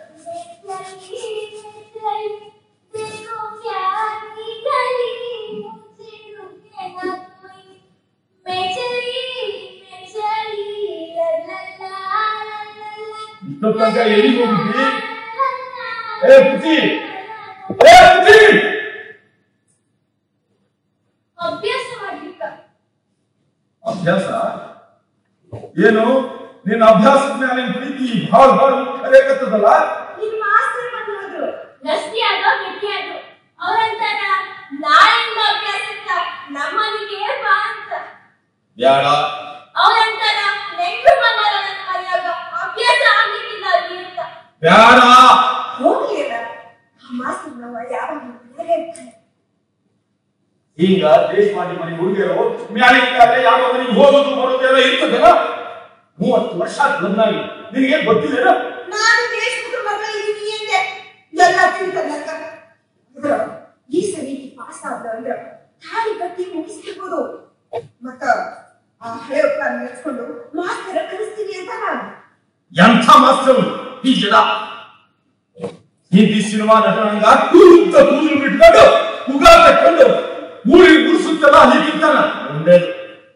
देखो प्यार की गली मुझे रुके ना कोई मैं चली मैं चली ला ला ला ला ला ला ಇಷ್ಟೊತ್ತು ತನಕ ಎಲ್ಲಿಗೆ ಹೋಗಿದ್ವಿ ಏ ಪುಟಿ ಏ ಪುಟಿ ಅಭ್ಯಾಸ ಮಾಡ್ಲಿಕ್ಕ ಅಭ್ಯಾಸ ಏನು ನಿನ್ನ ಅಭ್ಯಾಸದ ಮೇಲೆ ನಿನ್ ಪ್ರೀತಿ ಭಾಳ ಭಾಳ ಕರೆಯಕತ್ತದಲ್ಲ ನಿಮ್ಮ ಮಾಸ್ತರ್ ಬಂದು ಹೋದ್ರು ಗಟ್ಟಿ ಆಗೋ ಗಟ್ಟಿ ಆಗೋ ಅವ್ರಂತಾರ ನಾಳೆಯಿಂದ ಅಭ್ಯಾಸಕ್ಕ ನಮ್ಮನಿಗೆ ಬಾ ಅಂತ ಬ್ಯಾಡ ಅವ್ರಂತಾರ ನೆಂಟರು ಬಂದಾರ ನನ್ನ ಮನೆಯಾಗ ಅಭ್ಯಾಸ ಆಗ್ಲಿಕ್ಕಿಲ್ಲ ಅಲ್ಲಿ ಅಂತ ಬ್ಯಾಡ ಹೋಗ್ಲಿಲ್ಲ ಆ ಮಾಸ್ತರ್ ನಾವು ಯಾವಾಗ ಮನೆಯಾಗೆ ಇರ್ತಾರೆ ಈಗ ದೇಶ ಮಾಡಿ ಮನೆ ಹುಡುಗಿಯರು ಮ್ಯಾಲಿಂದಾದ್ರೆ ಯಾವ ಮನೆಗೆ ಹೋಗೋದು ಬರೋದು ಎಲ್ಲ ಇರ್ತದಲ್ಲ ಮೂವತ್ತು ವರ್ಷ ಆತ್ ಲಗ್ನಾಗಿ ನಿನಗೆ ಗೊತ್ತಿಲ್ಲ ನಾನು ದೇಶಮುಖ ಮಗ ಇದೀನಿ ಅಂದೆ ಎಲ್ಲ ತಿಳ್ಕೊಂಡಕ್ಕ ಈ ಸರಿ ಪಾಸ್ ಆದ ಅಂದ್ರ ತಾಳಿ ಕಟ್ಟಿ ಮುಗಿಸ್ತಿರ್ಬೋದು ಮತ್ತ ಆ ಹಳೆ ಪ್ಲಾನ್ ನೆಚ್ಕೊಂಡು ಮಾಸ್ತರ ಕಲಿಸ್ತೀನಿ ಅಂತ ನಾನು ಎಂಥ ಮಾಸ್ತರು ಈ ಜನ ಹಿಂದಿ ಸಿನಿಮಾ ನಟನಂಗ ಕೂತ ಕೂದಲು ಬಿಟ್ಕೊಂಡು ಉಗ ತಕ್ಕೊಂಡು ಊರಿಗೆ ಗುಡಿಸುತ್ತಲ್ಲ ಹೀಗಿರ್ತಾನ ಒಂದೇದು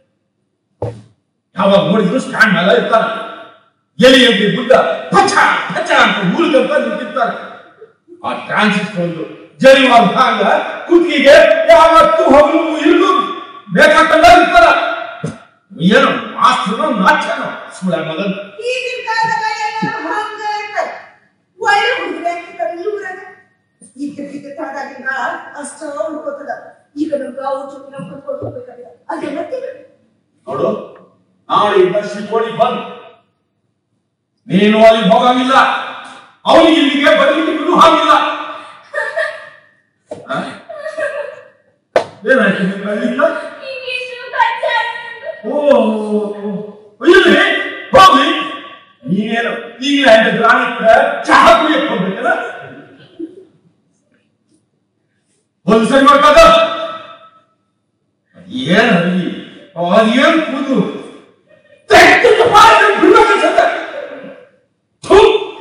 ಯಾವಾಗ ನೋಡಿದ್ರು ಸ್ಟ್ಯಾಂಡ್ ಮೇಲೆ ಇರ್ತಾನ ಎಲಿ ಎಲ್ಲಿ ಬುದ್ಧ ಪಚ ಪಚ ಅಂತ ಊರಿಗಂತ ನಿಂತಿರ್ತಾನೆ ಆ ಟ್ರಾನ್ಸಿಟ್ ಒಂದು ಜರಿವಾದ ಭಾಗ ಕುತ್ತಿಗೆ ಯಾವತ್ತು ಹಗಲು ಇರುದು ಬೇಕಾಕಂಡ ಇರ್ತಾರ ಏನು ಮಾಸ್ತರು ನಾಚ್ಯಾನ ಸುಳ್ಳ ಮಗನ್ ಈಗಿನ ಕಾಲದಾಗ ಎಲ್ಲರೂ ಹಂಗ ಇರ್ತಾರೆ ಒಳ್ಳೆ ಹುಡುಗರೇ ಇರ್ತಾರೆ ಈ ಊರಾಗ ಈಗ ಬಿದ್ದಾಗಿನ ಕಾಲ ಅಷ್ಟ ಹುಡ್ಕೋತದ ಈಗ ನಮ್ಗ ಅವ್ರ ಜೊತೆ ನಾವು ಕರ್ಕೊಂಡು ಹೋಗ್ಬೇಕಾಗಿಲ್ಲ ಅದೆಲ್ಲ ತಿಳಿ ನೋಡು ನಾಳೆಯಿಂದ ಶಿಕೋಳಿ ಬಂದ್ ನೀನು ಅಲ್ಲಿ ಹೋಗಂಗಿಲ್ಲ ಅವನಿಗೆ ಇಲ್ಲಿಗೆ ಬರ್ಲಿಕ್ಕೆ ಬಿಡು ಹಾಗಿಲ್ಲ ಆ? ಏನಾಯ್ತು ನಿಮ್ಗೆ ಅಲ್ಲಿಂದ? ಇಂಗ್ಲಿಷು ಕನ್ನಡ ಓ ಇಲ್ಲಿ ಹೋಗ್ಲಿ ನೀನೇನು ಈಗಲೇ ಅಂತ ಗ್ರಾಮಿ ಕಡೆ ಚಹಾ ಕುಡಿಯಕ್ ಹೋಗ್ಬೇಕಲ್ಲ ಒಂದು ಸರಿ ಮಾಡ್ಕಾದ ಏನ್ ಅರ್ವಿ ಅದೇನ್ ಕೂದು ತೆಗ್ದು ಮಾಡಿ ಬಿಡ್ಬೇಕನ್ಸತ್ತೆ. ಥು.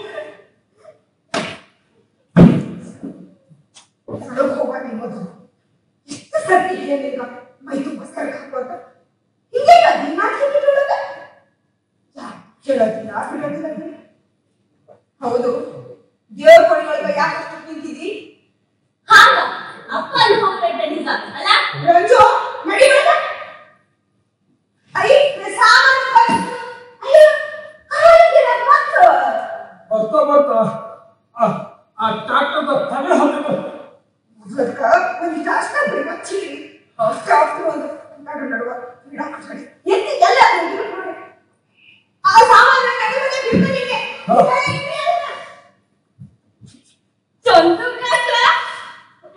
ಹೊರಗೆ ಹೋಗೋಣ ಮೊದಲು ಎಷ್ಟು ಸರ್ತಿ ಹೇಳಿಲ್ಲ ಮೈ ತುಂಬ ಸರಕು ಹಾಕೋದ ಹಿಂಗೆ ದಿನ ಕೇಳಿಕೊಳ್ಳೋದ ಕೇಳೋದಿಲ್ಲ ಬಿಡೋದಿಲ್ಲ ಬಿಡಿ. ಹೌದು ದೇವ್ರ ಕೊಡಿಗಳಿಗೆ ಯಾಕೆ ಅಷ್ಟು ನಿಂತಿದ್ದಿ ಹಾಗ ಅಪ್ಪ ಅಲ್ಲಿ ಹೋಗ್ಬೇಡ ನಿಜ ಅಲ್ಲ ರಂಜು ನಡಿಬೇಡ ಅಯ್ಯ ಸಾಮಾನು ಬಂತು. ಅಯ್ಯೋ ಕಾಲಿಗೆ ನನ್ನ ಮಕ್ಕಳು ಬರ್ತಾ ಬರ್ತಾ ಆ ಆ ಟ್ರಾಕ್ಟರ್ದ ತಲೆ ಹೊಂದಿದ್ದು ಮೊದಲಕ್ಕ ಒಂದು ಜಾಸ್ತ ಬಿಡಿ ಮಚ್ಚಿ ಕಾಫಿ ಒಂದು ನಡು ನಡುವ ಗಿಡ ಕಟ್ಟಿ ಎತ್ತಿ ಎಲ್ಲ ನೋಡಿ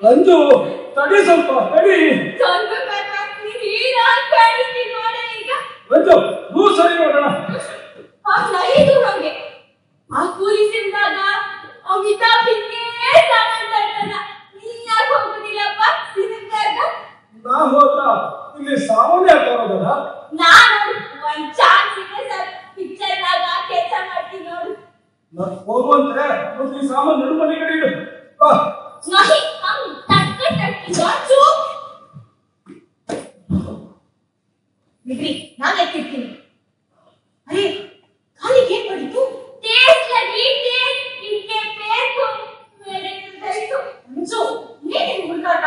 ಅಂಜು ತಡಿ ಸ್ವಲ್ಪ ತಡಿ ಚಂದು ಕಾಕ ನೀನ್ ಏನಾಗ್ ಕಾಣಿಸ್ತಿ ನೋಡ ಈಗ ಅಂಜು ಹೂ ಸರಿ ನೋಡೋಣ ಆ ನೈದು ನಮ್ಗೆ ಆ ಕೂಲಿಸಿಂದಾಗ ಅಮಿತಾಬ್ ಹಿಂಗೆ ಸಾಮಾನ್ ತರ್ತಾನ ನೀನ್ ಯಾಕೆ ಹೋಗುದಿಲ್ಲಪ್ಪ ಸಿನಿಮಾಗ ನಾ ಹೋದ ಇಲ್ಲಿ ಸಾಮಾನ್ಯ ಹಾಕೋದಲ್ಲ ನಾನು ಒಂದ್ ಚಾನ್ಸ್ ಇದೆ ಸರ್ ಪಿಕ್ಚರ್ ನಾಗ ಕೆಲಸ ಮಾಡ್ತೀನಿ ನೋಡು ನಾನು ಹೋಗುವಂದ್ರೆ ಮೊದ್ಲು ಈ ಸಾಮಾನು ನಡು ಮನೆ ಕಡೆ ಇಡು ಬಾ नहीं हम टक्क टक्की जाचू ಬಿಡ್ರಿ ನಾನ್ ಎತ್ತಿರ್ತೀನಿ ಅರೆ ಕಾಲಿಗೆ ಏನ್ ಮಾಡಿತು टेस्ट लगी टेस्ट इनके पैर को मेरे हृदय को ಅಂಜು ನೀನೇನ್ ಹುಡುಗಾಟ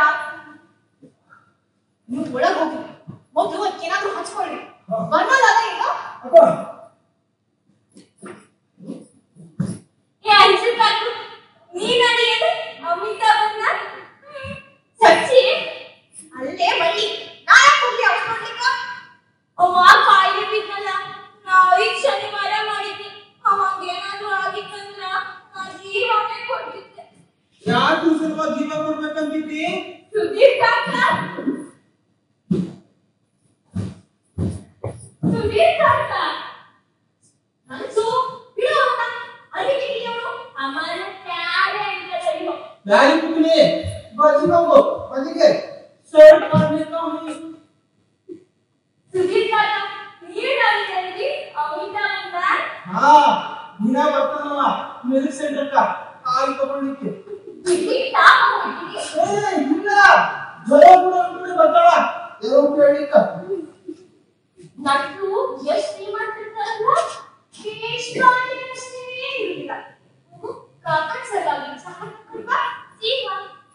ನೀವು ಒಳಗ್ ಹೋಗಿ ಮೊದ್ಲು ಅದಕ್ಕೇನಾದ್ರೂ ಹಚ್ಕೊಳ್ಳಿ ಬನ್ನಲ್ಲ ಈಗ ಅಪ್ಪ ये अंशु काकू ನೀ ನನಗೇನು ಅಮಿತಾಬ್ ಅನ್ನ ಸಚ್ಚಿ ಅಲ್ಲೇ ಬಳ್ಳಿ ನಾ ಯಾಕೆ ಹೋಗ್ಲಿ ಅವಳು ನೋಡ್ಲಿಕ್ಕ ಅವ ಕಾಯಿಲೆ ಬಿದ್ದಲ್ಲ ನಾವೀಗ ಶನಿವಾರ ಮಾಡಿದ್ವಿ ಅವಂಗೇನಾದ್ರೂ ಆಗಿತ್ತಂದ್ರ ನಾ ಜೀವನೇ ಕೊಡ್ತಿದ್ದೆ ಯಾಕೆ ಸಲುವಾಗಿ ಜೀವ ಕೊಡ್ಬೇಕಂತಿದ್ದಿ ಸುಧೀರ್ ಕಾಕ ಸುಧೀರ್ ಕಾಕ ನಂಸು ಬಿಡು ಅವನ ಅದಕ್ಕೆ ಅವನು ಅಮರ ಪ್ಯಾರೆ ಅಂತ ಬ್ಯಾರಿ ಕುಕ್ಲಿ ಬಾಜಿ ಹೋಗು ಬದಿಗೆ ಸರ್ಟ್ ಮಾಡ್ಲಿಕ್ಕೆ ಸುಧೀರ್ ಕಾಕ ನೀನು ನನಗೆ ಅಮಿತಾಬ್ ಹಾ ದಿನ ಬರ್ತಾನಲ್ಲ ಮೆಡಿಕ್ ಸೆಂಟರ್ಕ ಕಾಯಿ ತಗೊಳ್ಳಿಕ್ಕೆ ಸುಧೀರ್ ಕಾಕ ಹೋಗಿದ್ದೀನಿ ಏ ಇಲ್ಲ ಜ್ವರ ಕೂಡ ಅಂದ್ಬಿಟ್ಟು ಬರ್ತಾಳ ಏನೋ ಕೇಳಿಕ್ಕ ನಟ್ಟು ಎಷ್ಟು ಶ್ರೀಮಂತಿರ್ತಾರಲ್ಲ ಕೇಶವಾಣಿ ಅಷ್ಟೇ ಇರಲಿಲ್ಲ ಕಾಕನ್ ಸಲುವಾಗಿ ಸಹ ಅಲ್ವಾ ಜೀವ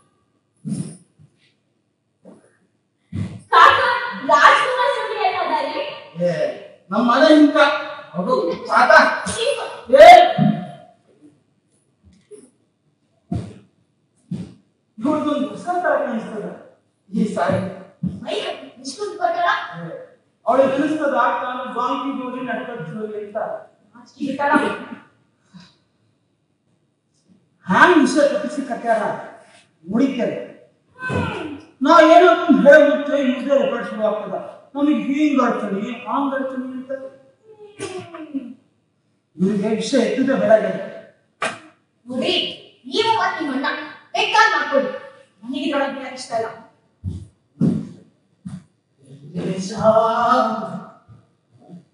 ಕಾಕ ರಾಜ್ಕುಮಾರ್ ಸುದ್ದಿ ಏನಾದರೆ ಏ ನಮ್ಮ ಮನೆ ಇಂಕ ಅದು ಸಾಕ ಜೀವ ಏ ಇವ್ರದೊಂದು ಹೊಸ ತರ ಕಾಣಿಸ್ತದ ಈ ಸಾರಿ ಮೈ ಇಷ್ಟೊಂದು ಬರ್ತಾಳ ಅವಳಿಗೆ ಅನಿಸ್ತದ ನಾನು ಬಾಂಕಿ ಹೋಗಿ ನಡ್ಕೊಂಡು ಅಂತ ನಾಚಿಕೆ ಬಿಟ್ಟಾಳ ಹ್ಯಾಂಗ್ ವಿಷಯ ತಪ್ಪಿಸಿ ಕಟ್ಟ್ಯಾರ ಮುಡಿತಾರೆ ನಾ ಏನೋ ಒಂದು ಹೇಳ್ಬಿಟ್ಟು ಮುಂದೆ ರೆಕಾರ್ಡ್ ಶುರು ಆಗ್ತದ ನಮಗೆ ಹಿಂಗ್ ಅಡ್ಚಣಿ ಹಾಂಗ್ ಅಡ್ಚಣಿ ಅಂತ ಇವ್ರಿಗೆ ವಿಷಯ ಎತ್ತಿದ ಬೆಳಗ್ಗೆ ನೋಡ್ರಿ ನೀವು ಮತ್ ನಿಮ್ಮ ಅಣ್ಣ ಬೇಕಾದ್ ಮಾಡ್ಕೊಳ್ಳಿ ನನಗೆ ಇದ್ರೊಳಗೆ ಇಷ್ಟ ಇಲ್ಲ ದೇಶ